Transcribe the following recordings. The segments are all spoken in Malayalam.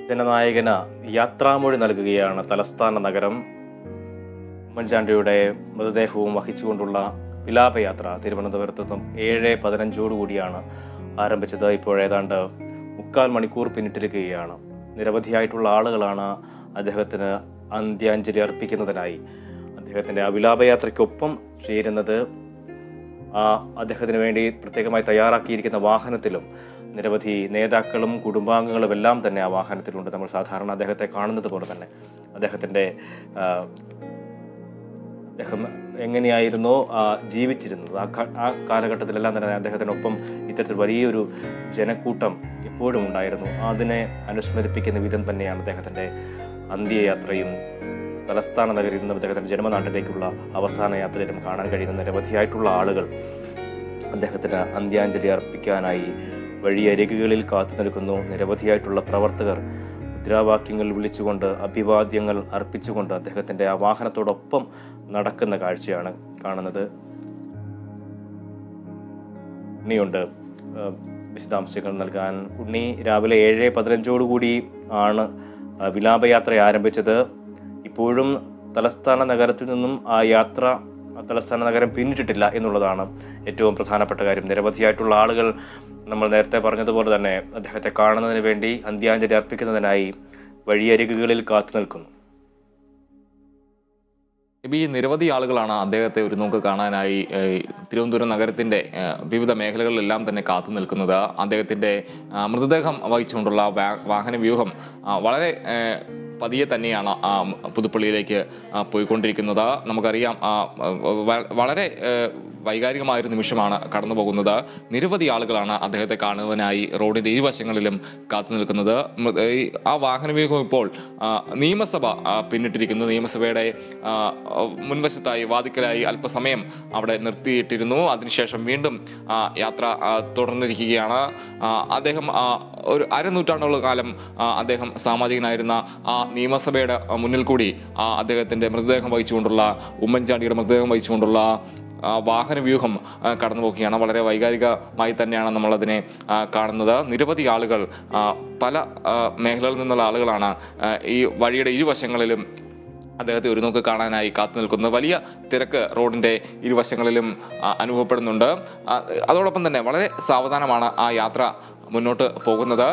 ജനനായകന് യാത്രാമൊഴി നൽകുകയാണ് തലസ്ഥാന നഗരം ഉമ്മൻചാണ്ടിയുടെ മൃതദേഹവും വഹിച്ചുകൊണ്ടുള്ള വിലാപയാത്ര തിരുവനന്തപുരത്ത് നിന്നും ഏഴ് പതിനഞ്ചോടുകൂടിയാണ് ആരംഭിച്ചത് ഇപ്പോൾ ഏതാണ്ട് മുക്കാൽ മണിക്കൂർ പിന്നിട്ടിരിക്കുകയാണ് നിരവധിയായിട്ടുള്ള ആളുകളാണ് അദ്ദേഹത്തിന് അന്ത്യാഞ്ജലി അർപ്പിക്കുന്നതിനായി അദ്ദേഹത്തിൻ്റെ ആ വിലാപയാത്രയ്ക്കൊപ്പം ചേരുന്നത് ആ അദ്ദേഹത്തിന് വേണ്ടി പ്രത്യേകമായി തയ്യാറാക്കിയിരിക്കുന്ന വാഹനത്തിലും നിരവധി നേതാക്കളും കുടുംബാംഗങ്ങളും എല്ലാം തന്നെ ആ വാഹനത്തിലുണ്ട് നമ്മൾ സാധാരണ അദ്ദേഹത്തെ കാണുന്നത് പോലെ തന്നെ അദ്ദേഹത്തിൻ്റെ ആ, അദ്ദേഹം എങ്ങനെയായിരുന്നോ ആ, ജീവിച്ചിരുന്നത് ആ ക- ആ കാലഘട്ടത്തിലെല്ലാം തന്നെ അദ്ദേഹത്തിനൊപ്പം ഇത്തരത്തിൽ വലിയൊരു ജനക്കൂട്ടം എപ്പോഴും ഉണ്ടായിരുന്നു അതിനെ അനുസ്മരിപ്പിക്കുന്ന വിധം തന്നെയാണ് അദ്ദേഹത്തിൻ്റെ അന്ത്യയാത്രയും തലസ്ഥാന നഗരിയിൽ നിന്നും അദ്ദേഹത്തിൻ്റെ ജന്മനാട്ടിലേക്കുള്ള അവസാന യാത്രയിലും കാണാൻ കഴിയുന്ന നിരവധിയായിട്ടുള്ള ആളുകൾ അദ്ദേഹത്തിന് അന്ത്യാഞ്ജലി അർപ്പിക്കാനായി വഴിയരികുകളിൽ കാത്തു നിൽക്കുന്നു നിരവധിയായിട്ടുള്ള പ്രവർത്തകർ മുദ്രാവാക്യങ്ങൾ വിളിച്ചുകൊണ്ട് അഭിവാദ്യങ്ങൾ അർപ്പിച്ചുകൊണ്ട് അദ്ദേഹത്തിൻ്റെ ആ വാഹനത്തോടൊപ്പം നടക്കുന്ന കാഴ്ചയാണ് കാണുന്നത് ഉണ്ണിയുണ്ട് ആ, വിശദാംശങ്ങൾ നൽകാൻ ഉണ്ണി രാവിലെ ഏഴ് പതിനഞ്ചോടുകൂടി ആണ് ആ, വിലാപയാത്ര ആരംഭിച്ചത് ഇപ്പോഴും തലസ്ഥാന നഗരത്തിൽ നിന്നും ആ യാത്ര ആ തലസ്ഥാന നഗരം പിന്നിട്ടിട്ടില്ല എന്നുള്ളതാണ് ഏറ്റവും പ്രധാനപ്പെട്ട കാര്യം നിരവധിയായിട്ടുള്ള ആളുകൾ നമ്മൾ നേരത്തെ പറഞ്ഞതുപോലെ തന്നെ അദ്ദേഹത്തെ കാണുന്നതിന് വേണ്ടി അന്ത്യാഞ്ജലി അർപ്പിക്കുന്നതിനായി വഴിയരികുകളിൽ കാത്തു നിൽക്കുന്നു ഈ നിരവധി ആളുകളാണ് അദ്ദേഹത്തെ ഒരു നോക്ക് കാണാനായി ഏഹ്, തിരുവനന്തപുരം നഗരത്തിന്റെ ഏഹ്, വിവിധ മേഖലകളിലെല്ലാം തന്നെ കാത്തു നിൽക്കുന്നത് അദ്ദേഹത്തിന്റെ ആ, മൃതദേഹം വഹിച്ചുകൊണ്ടുള്ള വാ- വാഹന വ്യൂഹം ആ, വളരെ ഏഹ്, പതിയെ തന്നെയാണ് ആ പുതുപ്പള്ളിയിലേക്ക് ആ, പോയിക്കൊണ്ടിരിക്കുന്നത് നമുക്കറിയാം ആ, വ- വളരെ ഏഹ്, വൈകാരികമായൊരു നിമിഷമാണ് കടന്നു പോകുന്നത് നിരവധി ആളുകളാണ് അദ്ദേഹത്തെ കാണുന്നതിനായി റോഡിന്റെ ഇരുവശങ്ങളിലും കാത്തു നിൽക്കുന്നത് മൃ- ഈ ആ വാഹനവ്യൂഹം ഇപ്പോൾ ആ, നിയമസഭ ആ, പിന്നിട്ടിരിക്കുന്നു നിയമസഭയുടെ ആ, മുൻവശത്തായി വാതിക്കലായി അല്പസമയം അവിടെ നിർത്തിയിട്ടിരുന്നു അതിനുശേഷം വീണ്ടും ആ, യാത്ര ആ, തുടർന്നിരിക്കുകയാണ് ആ, അദ്ദേഹം ആ, ഒരു അരനൂറ്റാണ്ടോളം കാലം ആ, അദ്ദേഹം സാമാജികനായിരുന്ന ആ നിയമസഭയുടെ ആ, മുന്നിൽ കൂടി ആ, അദ്ദേഹത്തിന്റെ മൃതദേഹം വഹിച്ചുകൊണ്ടുള്ള ഉമ്മൻചാണ്ടിയുടെ മൃതദേഹം വഹിച്ചുകൊണ്ടുള്ള ആ, വാഹനവ്യൂഹം ആ, കടന്നു പോവുകയാണ് വളരെ വൈകാരികമായി തന്നെയാണ് നമ്മളതിനെ ആ, കാണുന്നത് നിരവധി ആളുകൾ ആ, പല ആ, മേഖലകളിൽ നിന്നുള്ള ആളുകളാണ് ആ, ഈ വഴിയുടെ ഇരുവശങ്ങളിലും അദ്ദേഹത്തെ ഒരു നോക്ക് കാണാനായി കാത്തു നിൽക്കുന്നത് വലിയ തിരക്ക് റോഡിന്റെ ഇരുവശങ്ങളിലും ആ, അനുഭവപ്പെടുന്നുണ്ട് ആ, അതോടൊപ്പം തന്നെ വളരെ സാവധാനമാണ് ആ യാത്ര മുന്നോട്ട് പോകുന്നത്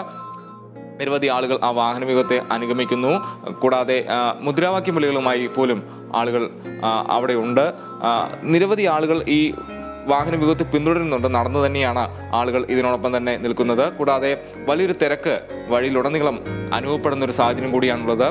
നിരവധി ആളുകൾ ആ വാഹനവ്യൂഹത്തെ അനുഗമിക്കുന്നു കൂടാതെ ആ, മുദ്രാവാക്യം വിളികളുമായി പോലും ആളുകൾ ആ, അവിടെയുണ്ട് ആ, നിരവധി ആളുകൾ ഈ വാഹന വ്യൂഹത്തെ പിന്തുടരുന്നുണ്ട് നടന്നു തന്നെയാണ് ആളുകൾ ഇതിനോടൊപ്പം തന്നെ നിൽക്കുന്നത് കൂടാതെ വലിയൊരു തിരക്ക് വഴിയിലുടനീളം അനുഭവപ്പെടുന്ന ഒരു സാഹചര്യം കൂടിയാണുള്ളത്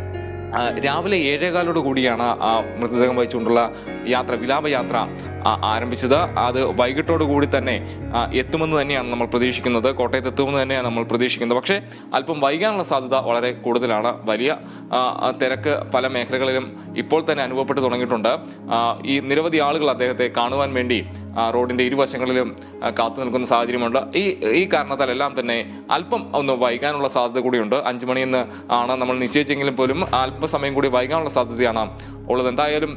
ആ, രാവിലെ ഏഴേകാലോട് കൂടിയാണ് ആ മൃതദേഹം വഹിച്ചുകൊണ്ടുള്ള യാത്ര വിലാപയാത്ര ആ, ആരംഭിച്ചത് അത് വൈകിട്ടോട് കൂടി തന്നെ ആ, എത്തുമെന്ന് തന്നെയാണ് നമ്മൾ പ്രതീക്ഷിക്കുന്നത് കോട്ടയത്ത് എത്തുമെന്ന് തന്നെയാണ് നമ്മൾ പ്രതീക്ഷിക്കുന്നത് പക്ഷേ അല്പം വൈകാനുള്ള സാധ്യത വളരെ കൂടുതലാണ് വലിയ ആ, ആ, തിരക്ക് പല മേഖലകളിലും ഇപ്പോൾ തന്നെ അനുഭവപ്പെട്ടു തുടങ്ങിയിട്ടുണ്ട് ആ, ഈ നിരവധി ആളുകൾ അദ്ദേഹത്തെ കാണുവാൻ വേണ്ടി ആ, റോഡിന്റെ ഇരുവശങ്ങളിലും ആ, കാത്തു നിൽക്കുന്ന സാഹചര്യമുണ്ട് ഈ ഈ കാരണത്താൽ എല്ലാം തന്നെ അല്പം ഒന്ന് വൈകാനുള്ള സാധ്യത കൂടിയുണ്ട് അഞ്ചു മണിയെന്ന് ആണ് നമ്മൾ നിശ്ചയിച്ചെങ്കിലും പോലും അല്പസമയം കൂടി വൈകാനുള്ള സാധ്യതയാണ് ഉള്ളത് എന്തായാലും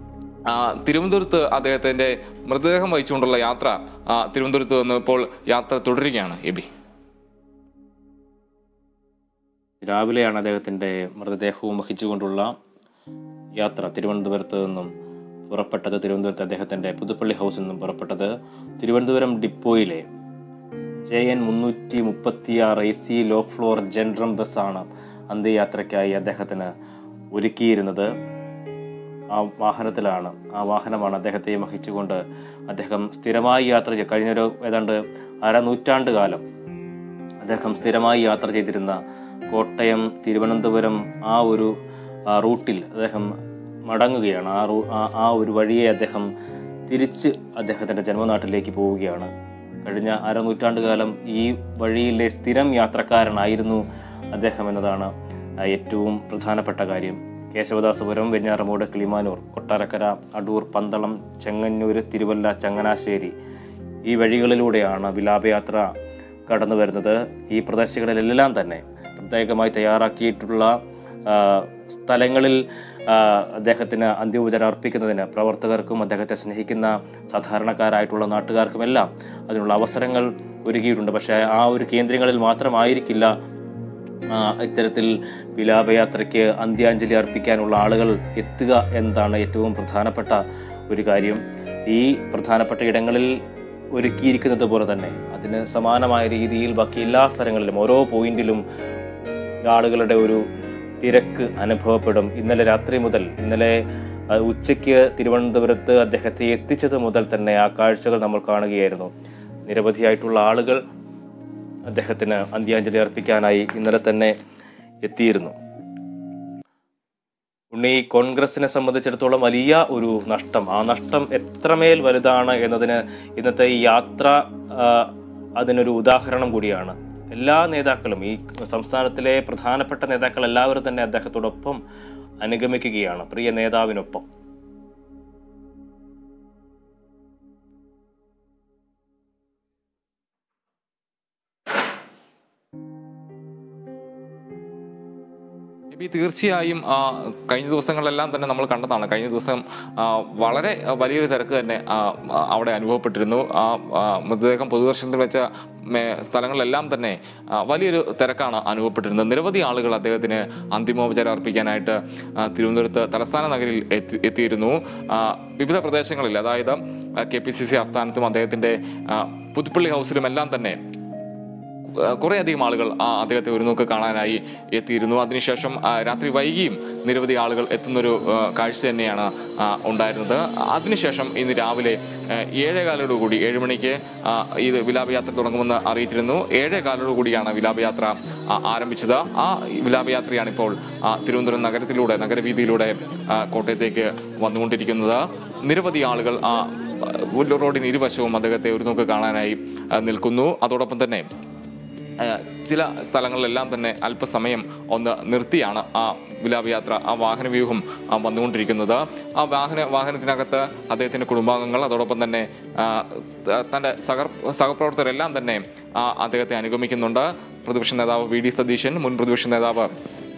ആ, തിരുവനന്തപുരത്ത് അദ്ദേഹത്തിന്റെ മൃതദേഹം വഹിച്ചുകൊണ്ടുള്ള യാത്ര ആ, തിരുവനന്തപുരത്ത് നിന്ന് ഇപ്പോൾ യാത്ര തുടരുകയാണ് എബി രാവിലെയാണ് അദ്ദേഹത്തിൻ്റെ മൃതദേഹവും വഹിച്ചുകൊണ്ടുള്ള യാത്ര തിരുവനന്തപുരത്ത് നിന്നും പുറപ്പെട്ടത് തിരുവനന്തപുരത്ത് അദ്ദേഹത്തിൻ്റെ പുതുപ്പള്ളി ഹൗസിൽ നിന്നും പുറപ്പെട്ടത് തിരുവനന്തപുരം ഡിപ്പോയിലെ ജെ എൻ മുന്നൂറ്റി മുപ്പത്തിയാറ് എ സി ലോ ഫ്ലോർ ജനറം ബസ്സാണ് അന്ത്യയാത്രയ്ക്കായി അദ്ദേഹത്തിന് ഒരുക്കിയിരുന്നത് ആ വാഹനത്തിലാണ് ആ വാഹനമാണ് അദ്ദേഹത്തെ വഹിച്ചുകൊണ്ട് അദ്ദേഹം സ്ഥിരമായി യാത്ര ചെയ്ത് കഴിഞ്ഞൊരു ഏതാണ്ട് അരനൂറ്റാണ്ട് കാലം അദ്ദേഹം സ്ഥിരമായി യാത്ര ചെയ്തിരുന്ന കോട്ടയം തിരുവനന്തപുരം ആ ഒരു ആ, റൂട്ടിൽ അദ്ദേഹം മടങ്ങുകയാണ് ആ റൂ ആ- ആ ഒരു വഴിയെ അദ്ദേഹം തിരിച്ച് അദ്ദേഹത്തിൻ്റെ ജന്മനാട്ടിലേക്ക് പോവുകയാണ് കഴിഞ്ഞ അരനൂറ്റാണ്ട് കാലം ഈ വഴിയിലെ സ്ഥിരം യാത്രക്കാരനായിരുന്നു അദ്ദേഹം എന്നതാണ് ആ, ഏറ്റവും പ്രധാനപ്പെട്ട കാര്യം കേശവദാസപുരം വെഞ്ഞാറമൂട് കിളിമാനൂർ കൊട്ടാരക്കര അടൂർ പന്തളം ചെങ്ങന്നൂർ തിരുവല്ല ചങ്ങനാശ്ശേരി ഈ വഴികളിലൂടെയാണ് വിലാപയാത്ര കടന്നു വരുന്നത് ഈ പ്രദേശങ്ങളിലെല്ലാം തന്നെ പ്രത്യേകമായി തയ്യാറാക്കിയിട്ടുള്ള ആ, സ്ഥലങ്ങളിൽ ആ, അദ്ദേഹത്തിന് അന്ത്യോപചാരം അർപ്പിക്കുന്നതിന് പ്രവർത്തകർക്കും അദ്ദേഹത്തെ സ്നേഹിക്കുന്ന സാധാരണക്കാരായിട്ടുള്ള നാട്ടുകാർക്കുമെല്ലാം അതിനുള്ള അവസരങ്ങൾ ഒരുക്കിയിട്ടുണ്ട് പക്ഷേ ആ ഒരു കേന്ദ്രങ്ങളിൽ മാത്രമായിരിക്കില്ല ആ, ഇത്തരത്തിൽ വിലാപയാത്രയ്ക്ക് അന്ത്യാഞ്ജലി അർപ്പിക്കാനുള്ള ആളുകൾ എത്തുക എന്നതാണ് ഏറ്റവും പ്രധാനപ്പെട്ട ഒരു കാര്യം ഈ പ്രധാനപ്പെട്ട ഇടങ്ങളിൽ ഒരുക്കിയിരിക്കുന്നത് പോലെ തന്നെ അതിന് സമാനമായ രീതിയിൽ ബാക്കി എല്ലാ സ്ഥലങ്ങളിലും ഓരോ പോയിന്റിലും ആളുകളുടെ ഒരു തിരക്ക് അനുഭവപ്പെടും ഇന്നലെ രാത്രി മുതൽ ഇന്നലെ ആ, ഉച്ചയ്ക്ക് തിരുവനന്തപുരത്ത് അദ്ദേഹത്തെ എത്തിച്ചത് മുതൽ തന്നെ ആ കാഴ്ചകൾ നമ്മൾ കാണുകയായിരുന്നു നിരവധിയായിട്ടുള്ള ആളുകൾ അദ്ദേഹത്തിന് അന്ത്യാഞ്ജലി അർപ്പിക്കാനായി ഇന്നലെ തന്നെ എത്തിയിരുന്നു ഉണ്ണി കോൺഗ്രസിനെ സംബന്ധിച്ചിടത്തോളം വലിയ ഒരു നഷ്ടം ആ നഷ്ടം എത്രമേൽ വലുതാണ് എന്നതിന് ഇന്നത്തെ ഈ യാത്ര ആ, അതിനൊരു ഉദാഹരണം കൂടിയാണ് എല്ലാ നേതാക്കളും ഈ സംസ്ഥാനത്തിലെ പ്രധാനപ്പെട്ട നേതാക്കൾ എല്ലാവരും തന്നെ അദ്ദേഹത്തോടൊപ്പം അനുഗമിക്കുകയാണ് പ്രിയ നേതാവിനൊപ്പം എബി തീർച്ചയായും ആ, കഴിഞ്ഞ ദിവസങ്ങളിലെല്ലാം തന്നെ നമ്മൾ കണ്ടതാണ് കഴിഞ്ഞ ദിവസം ആ, വളരെ ആ, വലിയൊരു തിരക്ക് തന്നെ ആ, ആ, അവിടെ അനുഭവപ്പെട്ടിരുന്നു ആ ആ, മൃതദേഹം പൊതുദർശനത്തിൽ വെച്ച മേ- സ്ഥലങ്ങളിലെല്ലാം തന്നെ ആ, വലിയൊരു തിരക്കാണ് അനുഭവപ്പെട്ടിരുന്നത് നിരവധി ആളുകൾ അദ്ദേഹത്തിന് അന്തിമോപചാരം അർപ്പിക്കാനായിട്ട് ആ, തിരുവനന്തപുരത്ത് തലസ്ഥാന നഗരിൽ എത്തി എത്തിയിരുന്നു ആ, വിവിധ പ്രദേശങ്ങളിൽ അതായത് കെ പി സി സി ആസ്ഥാനത്തും അദ്ദേഹത്തിൻ്റെ ആ, പുതുപ്പള്ളി ഹൗസിലും എല്ലാം തന്നെ കുറേ അധികം ആളുകൾ ആ അദ്ദേഹത്തെ ഒരു നോക്ക് കാണാനായി എത്തിയിരുന്നു അതിനുശേഷം ആ, രാത്രി വൈകിയും നിരവധി ആളുകൾ എത്തുന്നൊരു ആ, കാഴ്ച തന്നെയാണ് ആ, ഉണ്ടായിരുന്നത് അതിനുശേഷം ഇന്ന് രാവിലെ ആ, ഏഴേകാലോട് കൂടി ഏഴ് മണിക്ക് ആ, ഇത് വിലാപയാത്ര തുടങ്ങുമെന്ന് അറിയിച്ചിരുന്നു ഏഴേകാലോട് കൂടിയാണ് വിലാപയാത്ര ആ, ആരംഭിച്ചത് ആ വിലാപയാത്രയാണ് ഇപ്പോൾ ആ, തിരുവനന്തപുരം നഗരത്തിലൂടെ നഗരവീതിയിലൂടെ ആ, കോട്ടയത്തേക്ക് വന്നുകൊണ്ടിരിക്കുന്നത് നിരവധി ആളുകൾ ആ ആ, റോഡിന് ഇരുവശവും അദ്ദേഹത്തെ ഒരു നോക്ക് കാണാനായി ആ, നിൽക്കുന്നു അതോടൊപ്പം തന്നെ ഏഹ് ചില സ്ഥലങ്ങളിലെല്ലാം തന്നെ അല്പസമയം ഒന്ന് നിർത്തിയാണ് ആ വിലാപയാത്ര ആ വാഹന വ്യൂഹം ആ, വന്നുകൊണ്ടിരിക്കുന്നത് ആ വാഹന വാഹനത്തിനകത്ത് അദ്ദേഹത്തിൻ്റെ കുടുംബാംഗങ്ങൾ അതോടൊപ്പം തന്നെ ആ, ത- തൻ്റെ സഹർ സഹപ്രവർത്തകരെല്ലാം തന്നെ ആ, അദ്ദേഹത്തെ അനുഗമിക്കുന്നുണ്ട് പ്രതിപക്ഷ നേതാവ് വി ഡി സതീശൻ മുൻ പ്രതിപക്ഷ നേതാവ്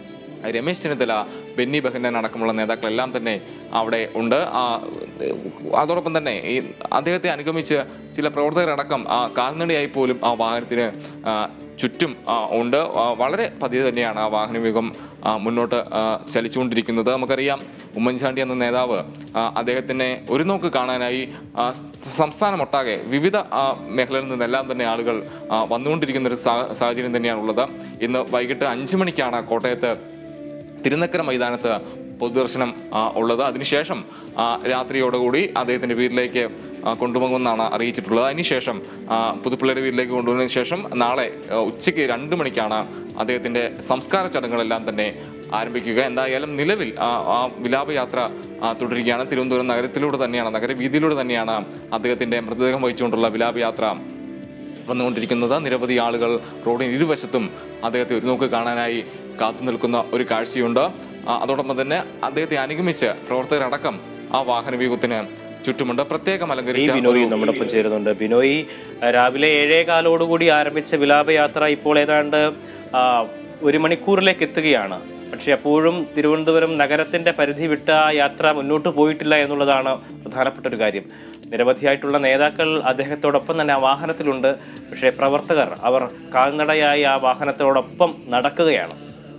രമേശ് ചെന്നിത്തല ബെന്നി ബെഹന്നൻ അടക്കമുള്ള നേതാക്കളെല്ലാം തന്നെ അവിടെ ഉണ്ട് ആ, അതോടൊപ്പം തന്നെ ഈ അദ്ദേഹത്തെ അനുഗമിച്ച് ചില പ്രവർത്തകരടക്കം ആ കാൽനടയായി പോലും ആ വാഹനത്തിന് ആ, ചുറ്റും ആ, ഉണ്ട് ആ, വളരെ പതിയെ തന്നെയാണ് ആ വാഹനവേഗം ആ, മുന്നോട്ട് ആ, ചലിച്ചുകൊണ്ടിരിക്കുന്നത് നമുക്കറിയാം ഉമ്മൻചാണ്ടി എന്ന നേതാവ് ആ, അദ്ദേഹത്തിനെ ഒരു നോക്ക് കാണാനായി ആ, സംസ്ഥാനമൊട്ടാകെ വിവിധ ആ, മേഖലകളിൽ നിന്നെല്ലാം തന്നെ ആളുകൾ ആ, വന്നുകൊണ്ടിരിക്കുന്ന ഒരു സാ- സാഹചര്യം തന്നെയാണുള്ളത് ഇന്ന് വൈകിട്ട് അഞ്ച് മണിക്കാണ് കോട്ടയത്ത് തിരുനക്കര മൈതാനത്ത് പൊതുദർശനം ആ, ഉള്ളത് അതിനുശേഷം ആ, രാത്രിയോടുകൂടി അദ്ദേഹത്തിൻ്റെ വീട്ടിലേക്ക് ആ, കൊണ്ടുപോകുമെന്നാണ് അറിയിച്ചിട്ടുള്ളത് അതിനുശേഷം ആ, പുതുപ്പിള്ളയുടെ വീട്ടിലേക്ക് കൊണ്ടുപോകുന്നതിന് ശേഷം നാളെ ആ, ഉച്ചയ്ക്ക് രണ്ട് മണിക്കാണ് അദ്ദേഹത്തിൻ്റെ സംസ്കാര ചടങ്ങുകളെല്ലാം തന്നെ ആരംഭിക്കുക എന്തായാലും നിലവിൽ ആ ആ വിലാപയാത്ര ആ, തുടരുകയാണ് തിരുവനന്തപുരം നഗരത്തിലൂടെ തന്നെയാണ് നഗരവീതിയിലൂടെ തന്നെയാണ് അദ്ദേഹത്തിൻ്റെ മൃതദേഹം വഹിച്ചുകൊണ്ടുള്ള വിലാപയാത്ര വന്നുകൊണ്ടിരിക്കുന്നത് നിരവധി ആളുകൾ റോഡിന് ഇരുവശത്തും അദ്ദേഹത്തെ ഒരു നോക്ക് കാണാനായി കാത്തു നിൽക്കുന്ന ഒരു കാഴ്ചയുണ്ട് ആ, അതോടൊപ്പം തന്നെ അദ്ദേഹത്തെ അനുഗമിച്ച് പ്രവർത്തകരടക്കം ആ വാഹന വ്യൂഹത്തിന് ചുറ്റുമുണ്ട് പ്രത്യേകം ഈ അലങ്കരിച്ച ബിനോയ് ഒരു- നമ്മോടൊപ്പം ചേരുന്നുണ്ട് ബിനോയ് ആ, രാവിലെ ഏഴേ കാലോടുകൂടി ആരംഭിച്ച വിലാപയാത്ര ഇപ്പോൾ ഏതാണ്ട് ആ, ഒരു മണിക്കൂറിലേക്ക് എത്തുകയാണ് പക്ഷെ അപ്പോഴും തിരുവനന്തപുരം നഗരത്തിന്റെ പരിധി വിട്ട ആ യാത്ര മുന്നോട്ട് പോയിട്ടില്ല എന്നുള്ളതാണ് പ്രധാനപ്പെട്ട ഒരു കാര്യം നിരവധിയായിട്ടുള്ള നേതാക്കൾ അദ്ദേഹത്തോടൊപ്പം തന്നെ ആ വാഹനത്തിലുണ്ട് പക്ഷേ പ്രവർത്തകർ അവർ കാൽനടയായി ആ വാഹനത്തോടൊപ്പം നടക്കുകയാണ്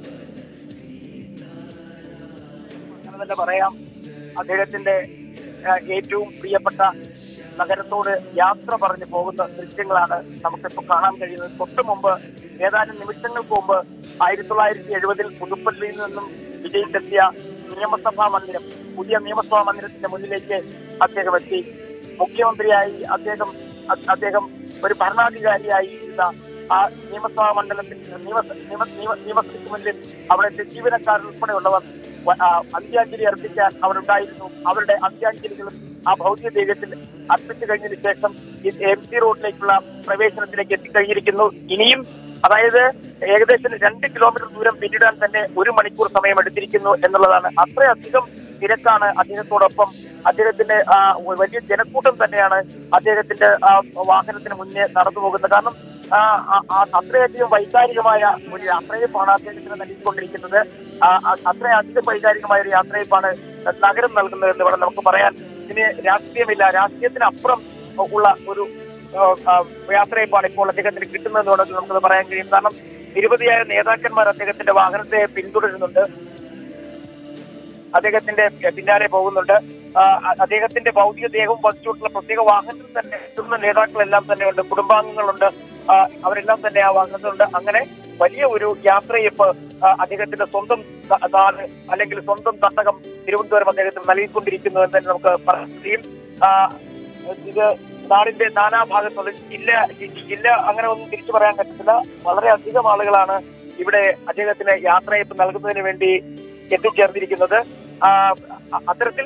അങ്ങനെ തന്നെ പറയാം അദ്ദേഹത്തിന്റെ ആ, ഏറ്റവും പ്രിയപ്പെട്ട നഗരത്തോട് യാത്ര പറഞ്ഞു പോകുന്ന ദൃശ്യങ്ങളാണ് നമുക്കിപ്പോൾ കാണാൻ കഴിയുന്നത് തൊട്ടു മുമ്പ് ഏതാനും നിമിഷങ്ങൾക്ക് മുമ്പ് ആയിരത്തി തൊള്ളായിരത്തി എഴുപതിൽ പുതുപ്പള്ളിയിൽ നിന്നും വിജയിച്ചെത്തിയ നിയമസഭാ മന്ദിരം പുതിയ നിയമസഭാ മന്ദിരത്തിന്റെ മുന്നിലേക്ക് അദ്ദേഹം എത്തി മുഖ്യമന്ത്രിയായി അദ്ദേഹം അ- അദ്ദേഹം ഒരു ഭരണാധികാരിയായി ഇരുന്ന ആ നിയമസഭാ മണ്ഡലത്തിൽ നിയമ നിയമ- നിയമ- നിയമസഭയ്ക്ക് മുന്നിൽ അവിടുത്തെ ജീവനക്കാർ ഉൾപ്പെടെയുള്ളവർ വ- ആ, അന്ത്യാഞ്ജലി അർപ്പിക്കാൻ അവരുണ്ടായിരുന്നു അവരുടെ അന്ത്യാഞ്ജലികളും ആ ഭൗതിക ദേഹത്തിൽ അർപ്പിച്ചു കഴിഞ്ഞതിന് ശേഷം ഈ എം സി റോഡിലേക്കുള്ള പ്രവേശനത്തിലേക്ക് എത്തിക്കഴിഞ്ഞിരിക്കുന്നു ഇനിയും അതായത് ഏകദേശം രണ്ട് കിലോമീറ്റർ ദൂരം പിന്നിടാൻ തന്നെ ഒരു മണിക്കൂർ സമയം എടുത്തിരിക്കുന്നു എന്നുള്ളതാണ് അത്രയധികം തിരക്കാണ് അദ്ദേഹത്തോടൊപ്പം അദ്ദേഹത്തിന്റെ ആ, വലിയ ജനക്കൂട്ടം തന്നെയാണ് അദ്ദേഹത്തിന്റെ ആ, വാഹനത്തിന് മുന്നേ നടന്നു പോകുന്നത് കാരണം ആ, ആ, ആ, അത്രയധികം വൈകാരികമായ ഒരു യാത്രയപ്പാണ് അദ്ദേഹത്തിന് നൽകിക്കൊണ്ടിരിക്കുന്നത് ആ, ആ, അത്രയധികം വൈകാരികമായ ഒരു യാത്രയപ്പാണ് നഗരം നൽകുന്നത് എന്ന് വേണം നമുക്ക് പറയാൻ ഇതിന് രാഷ്ട്രീയമില്ല രാഷ്ട്രീയത്തിനപ്പുറം ഉള്ള ഒരു ആ, ആ, യാത്രയപ്പാണ് ഇപ്പോൾ അദ്ദേഹത്തിന് കിട്ടുന്നതെന്ന് വേണമെങ്കിൽ നമുക്കത് പറയാൻ കഴിയും കാരണം നിരവധിയായ നേതാക്കന്മാർ അദ്ദേഹത്തിന്റെ വാഹനത്തെ പിന്തുടരുന്നുണ്ട് അദ്ദേഹത്തിന്റെ പിന്നാലെ പോകുന്നുണ്ട് ആ, അ- അദ്ദേഹത്തിന്റെ ഭൗതിക ദേഹവും വഹിച്ചുകൊണ്ടുള്ള പ്രത്യേക വാഹനത്തിൽ തന്നെ എത്തുന്ന നേതാക്കളെല്ലാം തന്നെയുണ്ട് കുടുംബാംഗങ്ങളുണ്ട് ആ, അവരെല്ലാം തന്നെ ആ വാഹനത്തിലുണ്ട് അങ്ങനെ വലിയ ഒരു യാത്രയപ്പ് ആ, അദ്ദേഹത്തിന്റെ സ്വന്തം ത- നാട് അല്ലെങ്കിൽ സ്വന്തം തട്ടകം തിരുവനന്തപുരം അദ്ദേഹത്തിന് നൽകിക്കൊണ്ടിരിക്കുന്നു എന്ന് തന്നെ നമുക്ക് പറയാൻ കഴിയും ആ, ഇത് നാടിന്റെ നാനാഭാഗത്തുള്ള ജില്ല ജി- ജില്ല അങ്ങനെ ഒന്നും തിരിച്ചു പറയാൻ പറ്റത്തില്ല വളരെ അധികം ആളുകളാണ് ഇവിടെ അദ്ദേഹത്തിന് യാത്രയപ്പ് നൽകുന്നതിന് വേണ്ടി എത്തിച്ചേർന്നിരിക്കുന്നത് ആ, അ- അത്തരത്തിൽ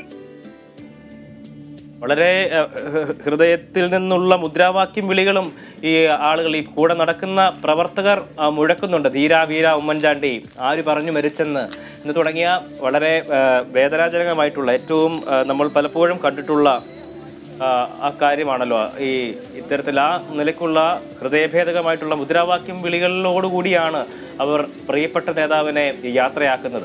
വളരെ ഏഹ്, ഹൃദയത്തിൽ നിന്നുള്ള മുദ്രാവാക്യം വിളികളും ഈ ആളുകൾ ഈ കൂടെ നടക്കുന്ന പ്രവർത്തകർ ആ, മുഴക്കുന്നുണ്ട് ധീര വീര ഉമ്മൻചാണ്ടി ആര് പറഞ്ഞു മരിച്ചെന്ന് എന്ന് തുടങ്ങിയ വളരെ ഏഹ്, വേദനാജനകമായിട്ടുള്ള ഏറ്റവും ഏഹ്, നമ്മൾ പലപ്പോഴും കണ്ടിട്ടുള്ള ആ, ആ കാര്യമാണല്ലോ ഈ ഇത്തരത്തിൽ ആ നിലയ്ക്കുള്ള ഹൃദയഭേദകമായിട്ടുള്ള മുദ്രാവാക്യം വിളികളിലോടുകൂടിയാണ് അവർ പ്രിയപ്പെട്ട നേതാവിനെ യാത്രയാക്കുന്നത്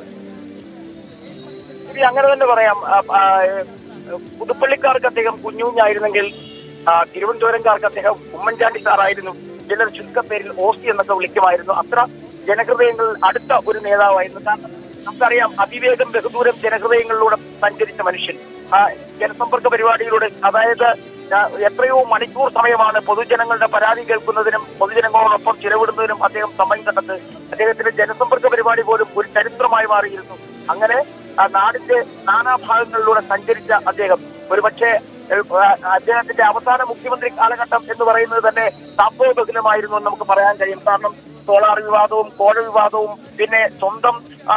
ഇനി അങ്ങനെ തന്നെ പറയാം ആ, ആ, പുതുപ്പള്ളിക്കാർക്ക് അദ്ദേഹം കുഞ്ഞുഞ്ഞായിരുന്നെങ്കിൽ ആ, തിരുവനന്തപുരംകാർക്ക് അദ്ദേഹം ഉമ്മൻചാണ്ടി സാറായിരുന്നു ചിലർ ചുരുക്കപ്പേരിൽ ഓസ്തി എന്നൊക്കെ വിളിക്കുമായിരുന്നു അത്ര ജനഹൃദയങ്ങളിൽ അടുത്ത ഒരു നേതാവായിരുന്നു കാരണം നമുക്കറിയാം അതിവേഗം ബഹുദൂരം ജനഹൃദയങ്ങളിലൂടെ സഞ്ചരിച്ച മനുഷ്യൻ ആ, ജനസമ്പർക്ക പരിപാടിയിലൂടെ അതായത് ആ, എത്രയോ മണിക്കൂർ സമയമാണ് പൊതുജനങ്ങളുടെ പരാതി കേൾക്കുന്നതിനും പൊതുജനങ്ങളോടൊപ്പം ചിലവിടുന്നതിനും അദ്ദേഹം സമയം കണ്ടത് അദ്ദേഹത്തിന്റെ ജനസമ്പർക്ക പരിപാടി പോലും ഒരു ചരിത്രമായി മാറിയിരുന്നു അങ്ങനെ ആ നാടിന്റെ നാനാഭാഗങ്ങളിലൂടെ സഞ്ചരിച്ച അദ്ദേഹം ഒരുപക്ഷെ ഏഹ്, ആ, അദ്ദേഹത്തിന്റെ അവസാന മുഖ്യമന്ത്രി കാലഘട്ടം എന്ന് പറയുന്നത് തന്നെ സംഭവബഹുലമായിരുന്നു എന്ന് നമുക്ക് പറയാൻ കഴിയും കാരണം സോളാർ വിവാദവും കോഴ വിവാദവും പിന്നെ സ്വന്തം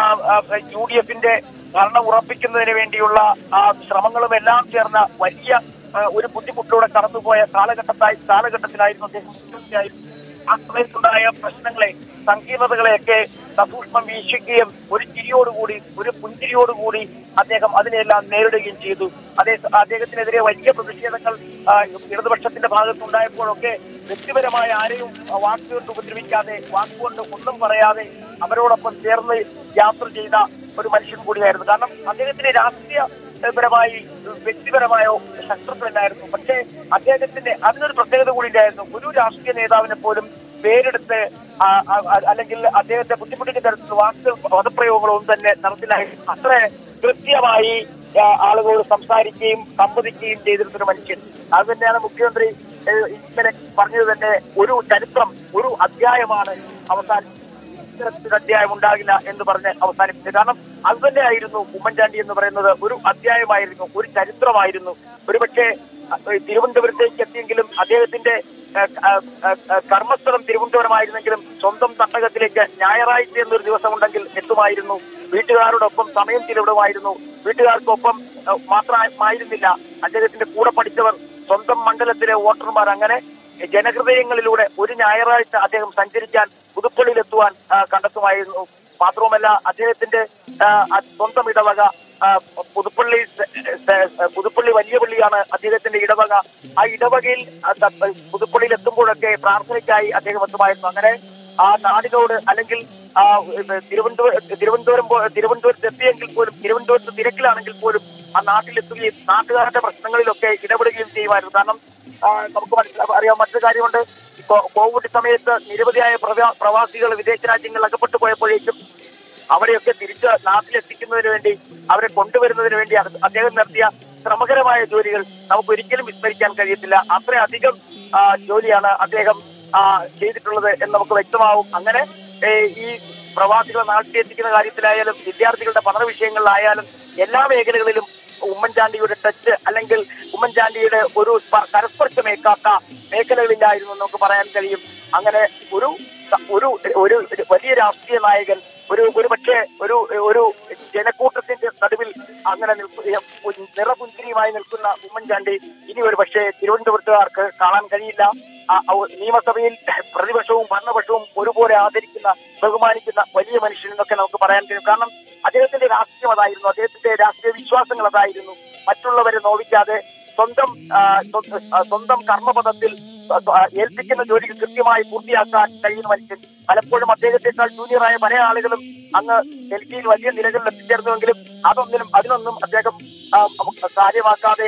യു ഡി എഫിന്റെ ഭരണം ഉറപ്പിക്കുന്നതിന് വേണ്ടിയുള്ള ആ ശ്രമങ്ങളും എല്ലാം ചേർന്ന വലിയ ആ, ഒരു ബുദ്ധിമുട്ടിലൂടെ കടന്നുപോയ കാലഘട്ടത്തായി കാലഘട്ടത്തിലായിരുന്നു അദ്ദേഹം മുഖ്യമന്ത്രിയായിരുന്നു ആ സമയത്തുണ്ടായ പ്രശ്നങ്ങളെ സങ്കീർണതകളെയൊക്കെ സസൂക്ഷ്മം വീക്ഷിക്കുകയും ഒരു ചിരിയോടുകൂടി ഒരു പുഞ്ചിരിയോടുകൂടി അദ്ദേഹം അതിനെല്ലാം നേരിടുകയും ചെയ്തു അതേ അദ്ദേഹത്തിനെതിരെ വലിയ പ്രതിഷേധങ്ങൾ ആ, ഇടതുപക്ഷത്തിന്റെ ഭാഗത്തുണ്ടായപ്പോഴൊക്കെ വ്യക്തിപരമായ ആരെയും ആ, വാക്കുകൊണ്ട് ഉപദ്രവിക്കാതെ വാക്കുകൊണ്ട് ഒന്നും പറയാതെ അവരോടൊപ്പം ചേർന്ന് യാത്ര ചെയ്ത ഒരു മനുഷ്യൻ കൂടിയായിരുന്നു കാരണം അദ്ദേഹത്തിന് രാഷ്ട്രീയ പരമായി വ്യക്തിപരമായോ ശത്രുക്കളില്ലായിരുന്നു പക്ഷേ അദ്ദേഹത്തിന്റെ അതിനൊരു പ്രത്യേകത കൂടി ഉണ്ടായിരുന്നു ഒരു രാഷ്ട്രീയ നേതാവിനെ പോലും പേരെടുത്ത് ആ, ആ, ആ, അല്ലെങ്കിൽ അദ്ദേഹത്തെ ബുദ്ധിമുട്ടിക്കുന്ന തരത്തിലുള്ള വാക്കുകൾ പദപ്രയോഗങ്ങളോ ഒന്നും തന്നെ നടത്തില്ലായിരുന്നു അത്ര കൃത്യമായി ആ, ആളുകളോട് സംസാരിക്കുകയും സംവദിക്കുകയും ചെയ്തിരുന്ന ഒരു മനുഷ്യൻ അത് തന്നെയാണ് മുഖ്യമന്ത്രി ഏഹ്, ഇന്നലെ പറഞ്ഞത് തന്നെ ഒരു ചരിത്രം ഒരു അധ്യായമാണ് അവസാനം ഇത്തരത്തിലൊരു അധ്യായം ഉണ്ടാകില്ല എന്ന് പറഞ്ഞ് അവസാനിപ്പിച്ചത് കാരണം അത് തന്നെയായിരുന്നു ഉമ്മൻചാണ്ടി എന്ന് പറയുന്നത് ഒരു അധ്യായമായിരുന്നു ഒരു ചരിത്രമായിരുന്നു ഒരുപക്ഷെ അഹ് തിരുവനന്തപുരത്തേക്ക് എത്തിയെങ്കിലും അദ്ദേഹത്തിന്റെ അഹ് അഹ് അഹ് കർമ്മസ്ഥലം തിരുവനന്തപുരമായിരുന്നെങ്കിലും സ്വന്തം തട്ടകത്തിലേക്ക് ഞായറാഴ്ച എന്നൊരു ദിവസം ഉണ്ടെങ്കിൽ എത്തുമായിരുന്നു വീട്ടുകാരോടൊപ്പം സമയം ചിലവിടുമായിരുന്നു വീട്ടുകാർക്കൊപ്പം അഹ് മാത്രമായിരുന്നില്ല അദ്ദേഹത്തിന്റെ കൂടെ പഠിച്ചവർ സ്വന്തം മണ്ഡലത്തിലെ വോട്ടർമാർ അങ്ങനെ ജനഹൃദയങ്ങളിലൂടെ ഒരു ഞായറാഴ്ച അദ്ദേഹം സഞ്ചരിക്കാൻ പുതുപ്പള്ളിയിലെത്തുവാൻ ആ, കണ്ടെത്തുമായിരുന്നു മാത്രവുമല്ല അദ്ദേഹത്തിന്റെ ആ, അ- സ്വന്തം ഇടവക ആ, പുതുപ്പള്ളി സ- സ- പുതുപ്പള്ളി വലിയ പള്ളിയാണ് അദ്ദേഹത്തിന്റെ ഇടവക ആ ഇടവകയിൽ ആ, ത- പുതുപ്പള്ളിയിൽ എത്തുമ്പോഴൊക്കെ പ്രാർത്ഥനയ്ക്കായി അദ്ദേഹം എത്തുമായിരുന്നു അങ്ങനെ ആ നാടിനോട് അല്ലെങ്കിൽ ആ ഇത് തിരുവനന്തപുരം തിരുവനന്തപുരം പോ- തിരുവനന്തപുരത്ത് എത്തിയെങ്കിൽ പോലും തിരുവനന്തപുരത്ത് തിരക്കിലാണെങ്കിൽ പോലും ആ നാട്ടിലെത്തുകയും നാട്ടുകാരുടെ പ്രശ്നങ്ങളിലൊക്കെ ഇടപെടുകയും ചെയ്യുമായിരുന്നു കാരണം ആ, നമുക്ക് മനസ്സിലാ- അറിയാം മറ്റൊരു കാര്യമുണ്ട് ഇപ്പോ കോവിഡ് സമയത്ത് നിരവധിയായ പ്രവാ- പ്രവാസികൾ വിദേശ രാജ്യങ്ങളിൽ അകപ്പെട്ടു പോയപ്പോഴേക്കും അവരെയൊക്കെ തിരിച്ച് നാട്ടിലെത്തിക്കുന്നതിന് വേണ്ടി അവരെ കൊണ്ടുവരുന്നതിന് വേണ്ടി അത് അദ്ദേഹം നടത്തിയ ശ്രമകരമായ ജോലികൾ നമുക്ക് ഒരിക്കലും വിസ്മരിക്കാൻ കഴിയത്തില്ല അത്രയധികം ആ, ജോലിയാണ് അദ്ദേഹം ആ, ചെയ്തിട്ടുള്ളത് എന്ന് നമുക്ക് വ്യക്തമാവും അങ്ങനെ ഏ, ഈ പ്രവാസികളെ നാട്ടിലെത്തിക്കുന്ന കാര്യത്തിലായാലും വിദ്യാർത്ഥികളുടെ പഠന വിഷയങ്ങളിലായാലും എല്ലാ മേഖലകളിലും ഉമ്മൻചാണ്ടിയുടെ ടച്ച് അല്ലെങ്കിൽ ഉമ്മൻചാണ്ടിയുടെ ഒരു സ്പ- കരസ്പർശമേക്കാത്ത മേഖലകളില്ലായിരുന്നു എന്ന് നമുക്ക് പറയാൻ കഴിയും അങ്ങനെ ഒരു ഒരു ഒരു വലിയ രാഷ്ട്രീയ നായകൻ ഒരു ഒരു പക്ഷേ ഒരു ഒരു ജനക്കൂട്ടത്തിന്റെ നടുവിൽ അങ്ങനെ നിൽക്കുന്ന നിറപുഞ്ചിരിയുമായി നിൽക്കുന്ന ഉമ്മൻചാണ്ടി ഇനി ഒരു പക്ഷേ തിരുവനന്തപുരത്തുകാർക്ക് കാണാൻ കഴിയില്ല ആ, ആ, നിയമസഭയിൽ പ്രതിപക്ഷവും ഭരണപക്ഷവും ഒരുപോലെ ആദരിക്കുന്ന ബഹുമാനിക്കുന്ന വലിയ മനുഷ്യൻ എന്നൊക്കെ നമുക്ക് പറയാൻ കഴിയും കാരണം അദ്ദേഹത്തിന്റെ രാഷ്ട്രീയം അതായിരുന്നു അദ്ദേഹത്തിന്റെ രാഷ്ട്രീയ വിശ്വാസങ്ങൾ അതായിരുന്നു മറ്റുള്ളവരെ നോവിക്കാതെ സ്വന്തം ആ, സ്വ- ആ, സ്വന്തം കർമ്മപഥത്തിൽ ആ, ഏൽപ്പിക്കുന്ന ജോലികൾ കൃത്യമായി പൂർത്തിയാക്കാൻ കഴിയുന്ന മനുഷ്യൻ പലപ്പോഴും അദ്ദേഹത്തെക്കാൾ ജൂനിയറായ പല ആളുകളും അങ്ങ് ഡൽഹിയിൽ വലിയ നിലകളിൽ എത്തിച്ചേർന്നുവെങ്കിലും അതൊന്നിനും അതിനൊന്നും അദ്ദേഹം ആ, കാര്യമാക്കാതെ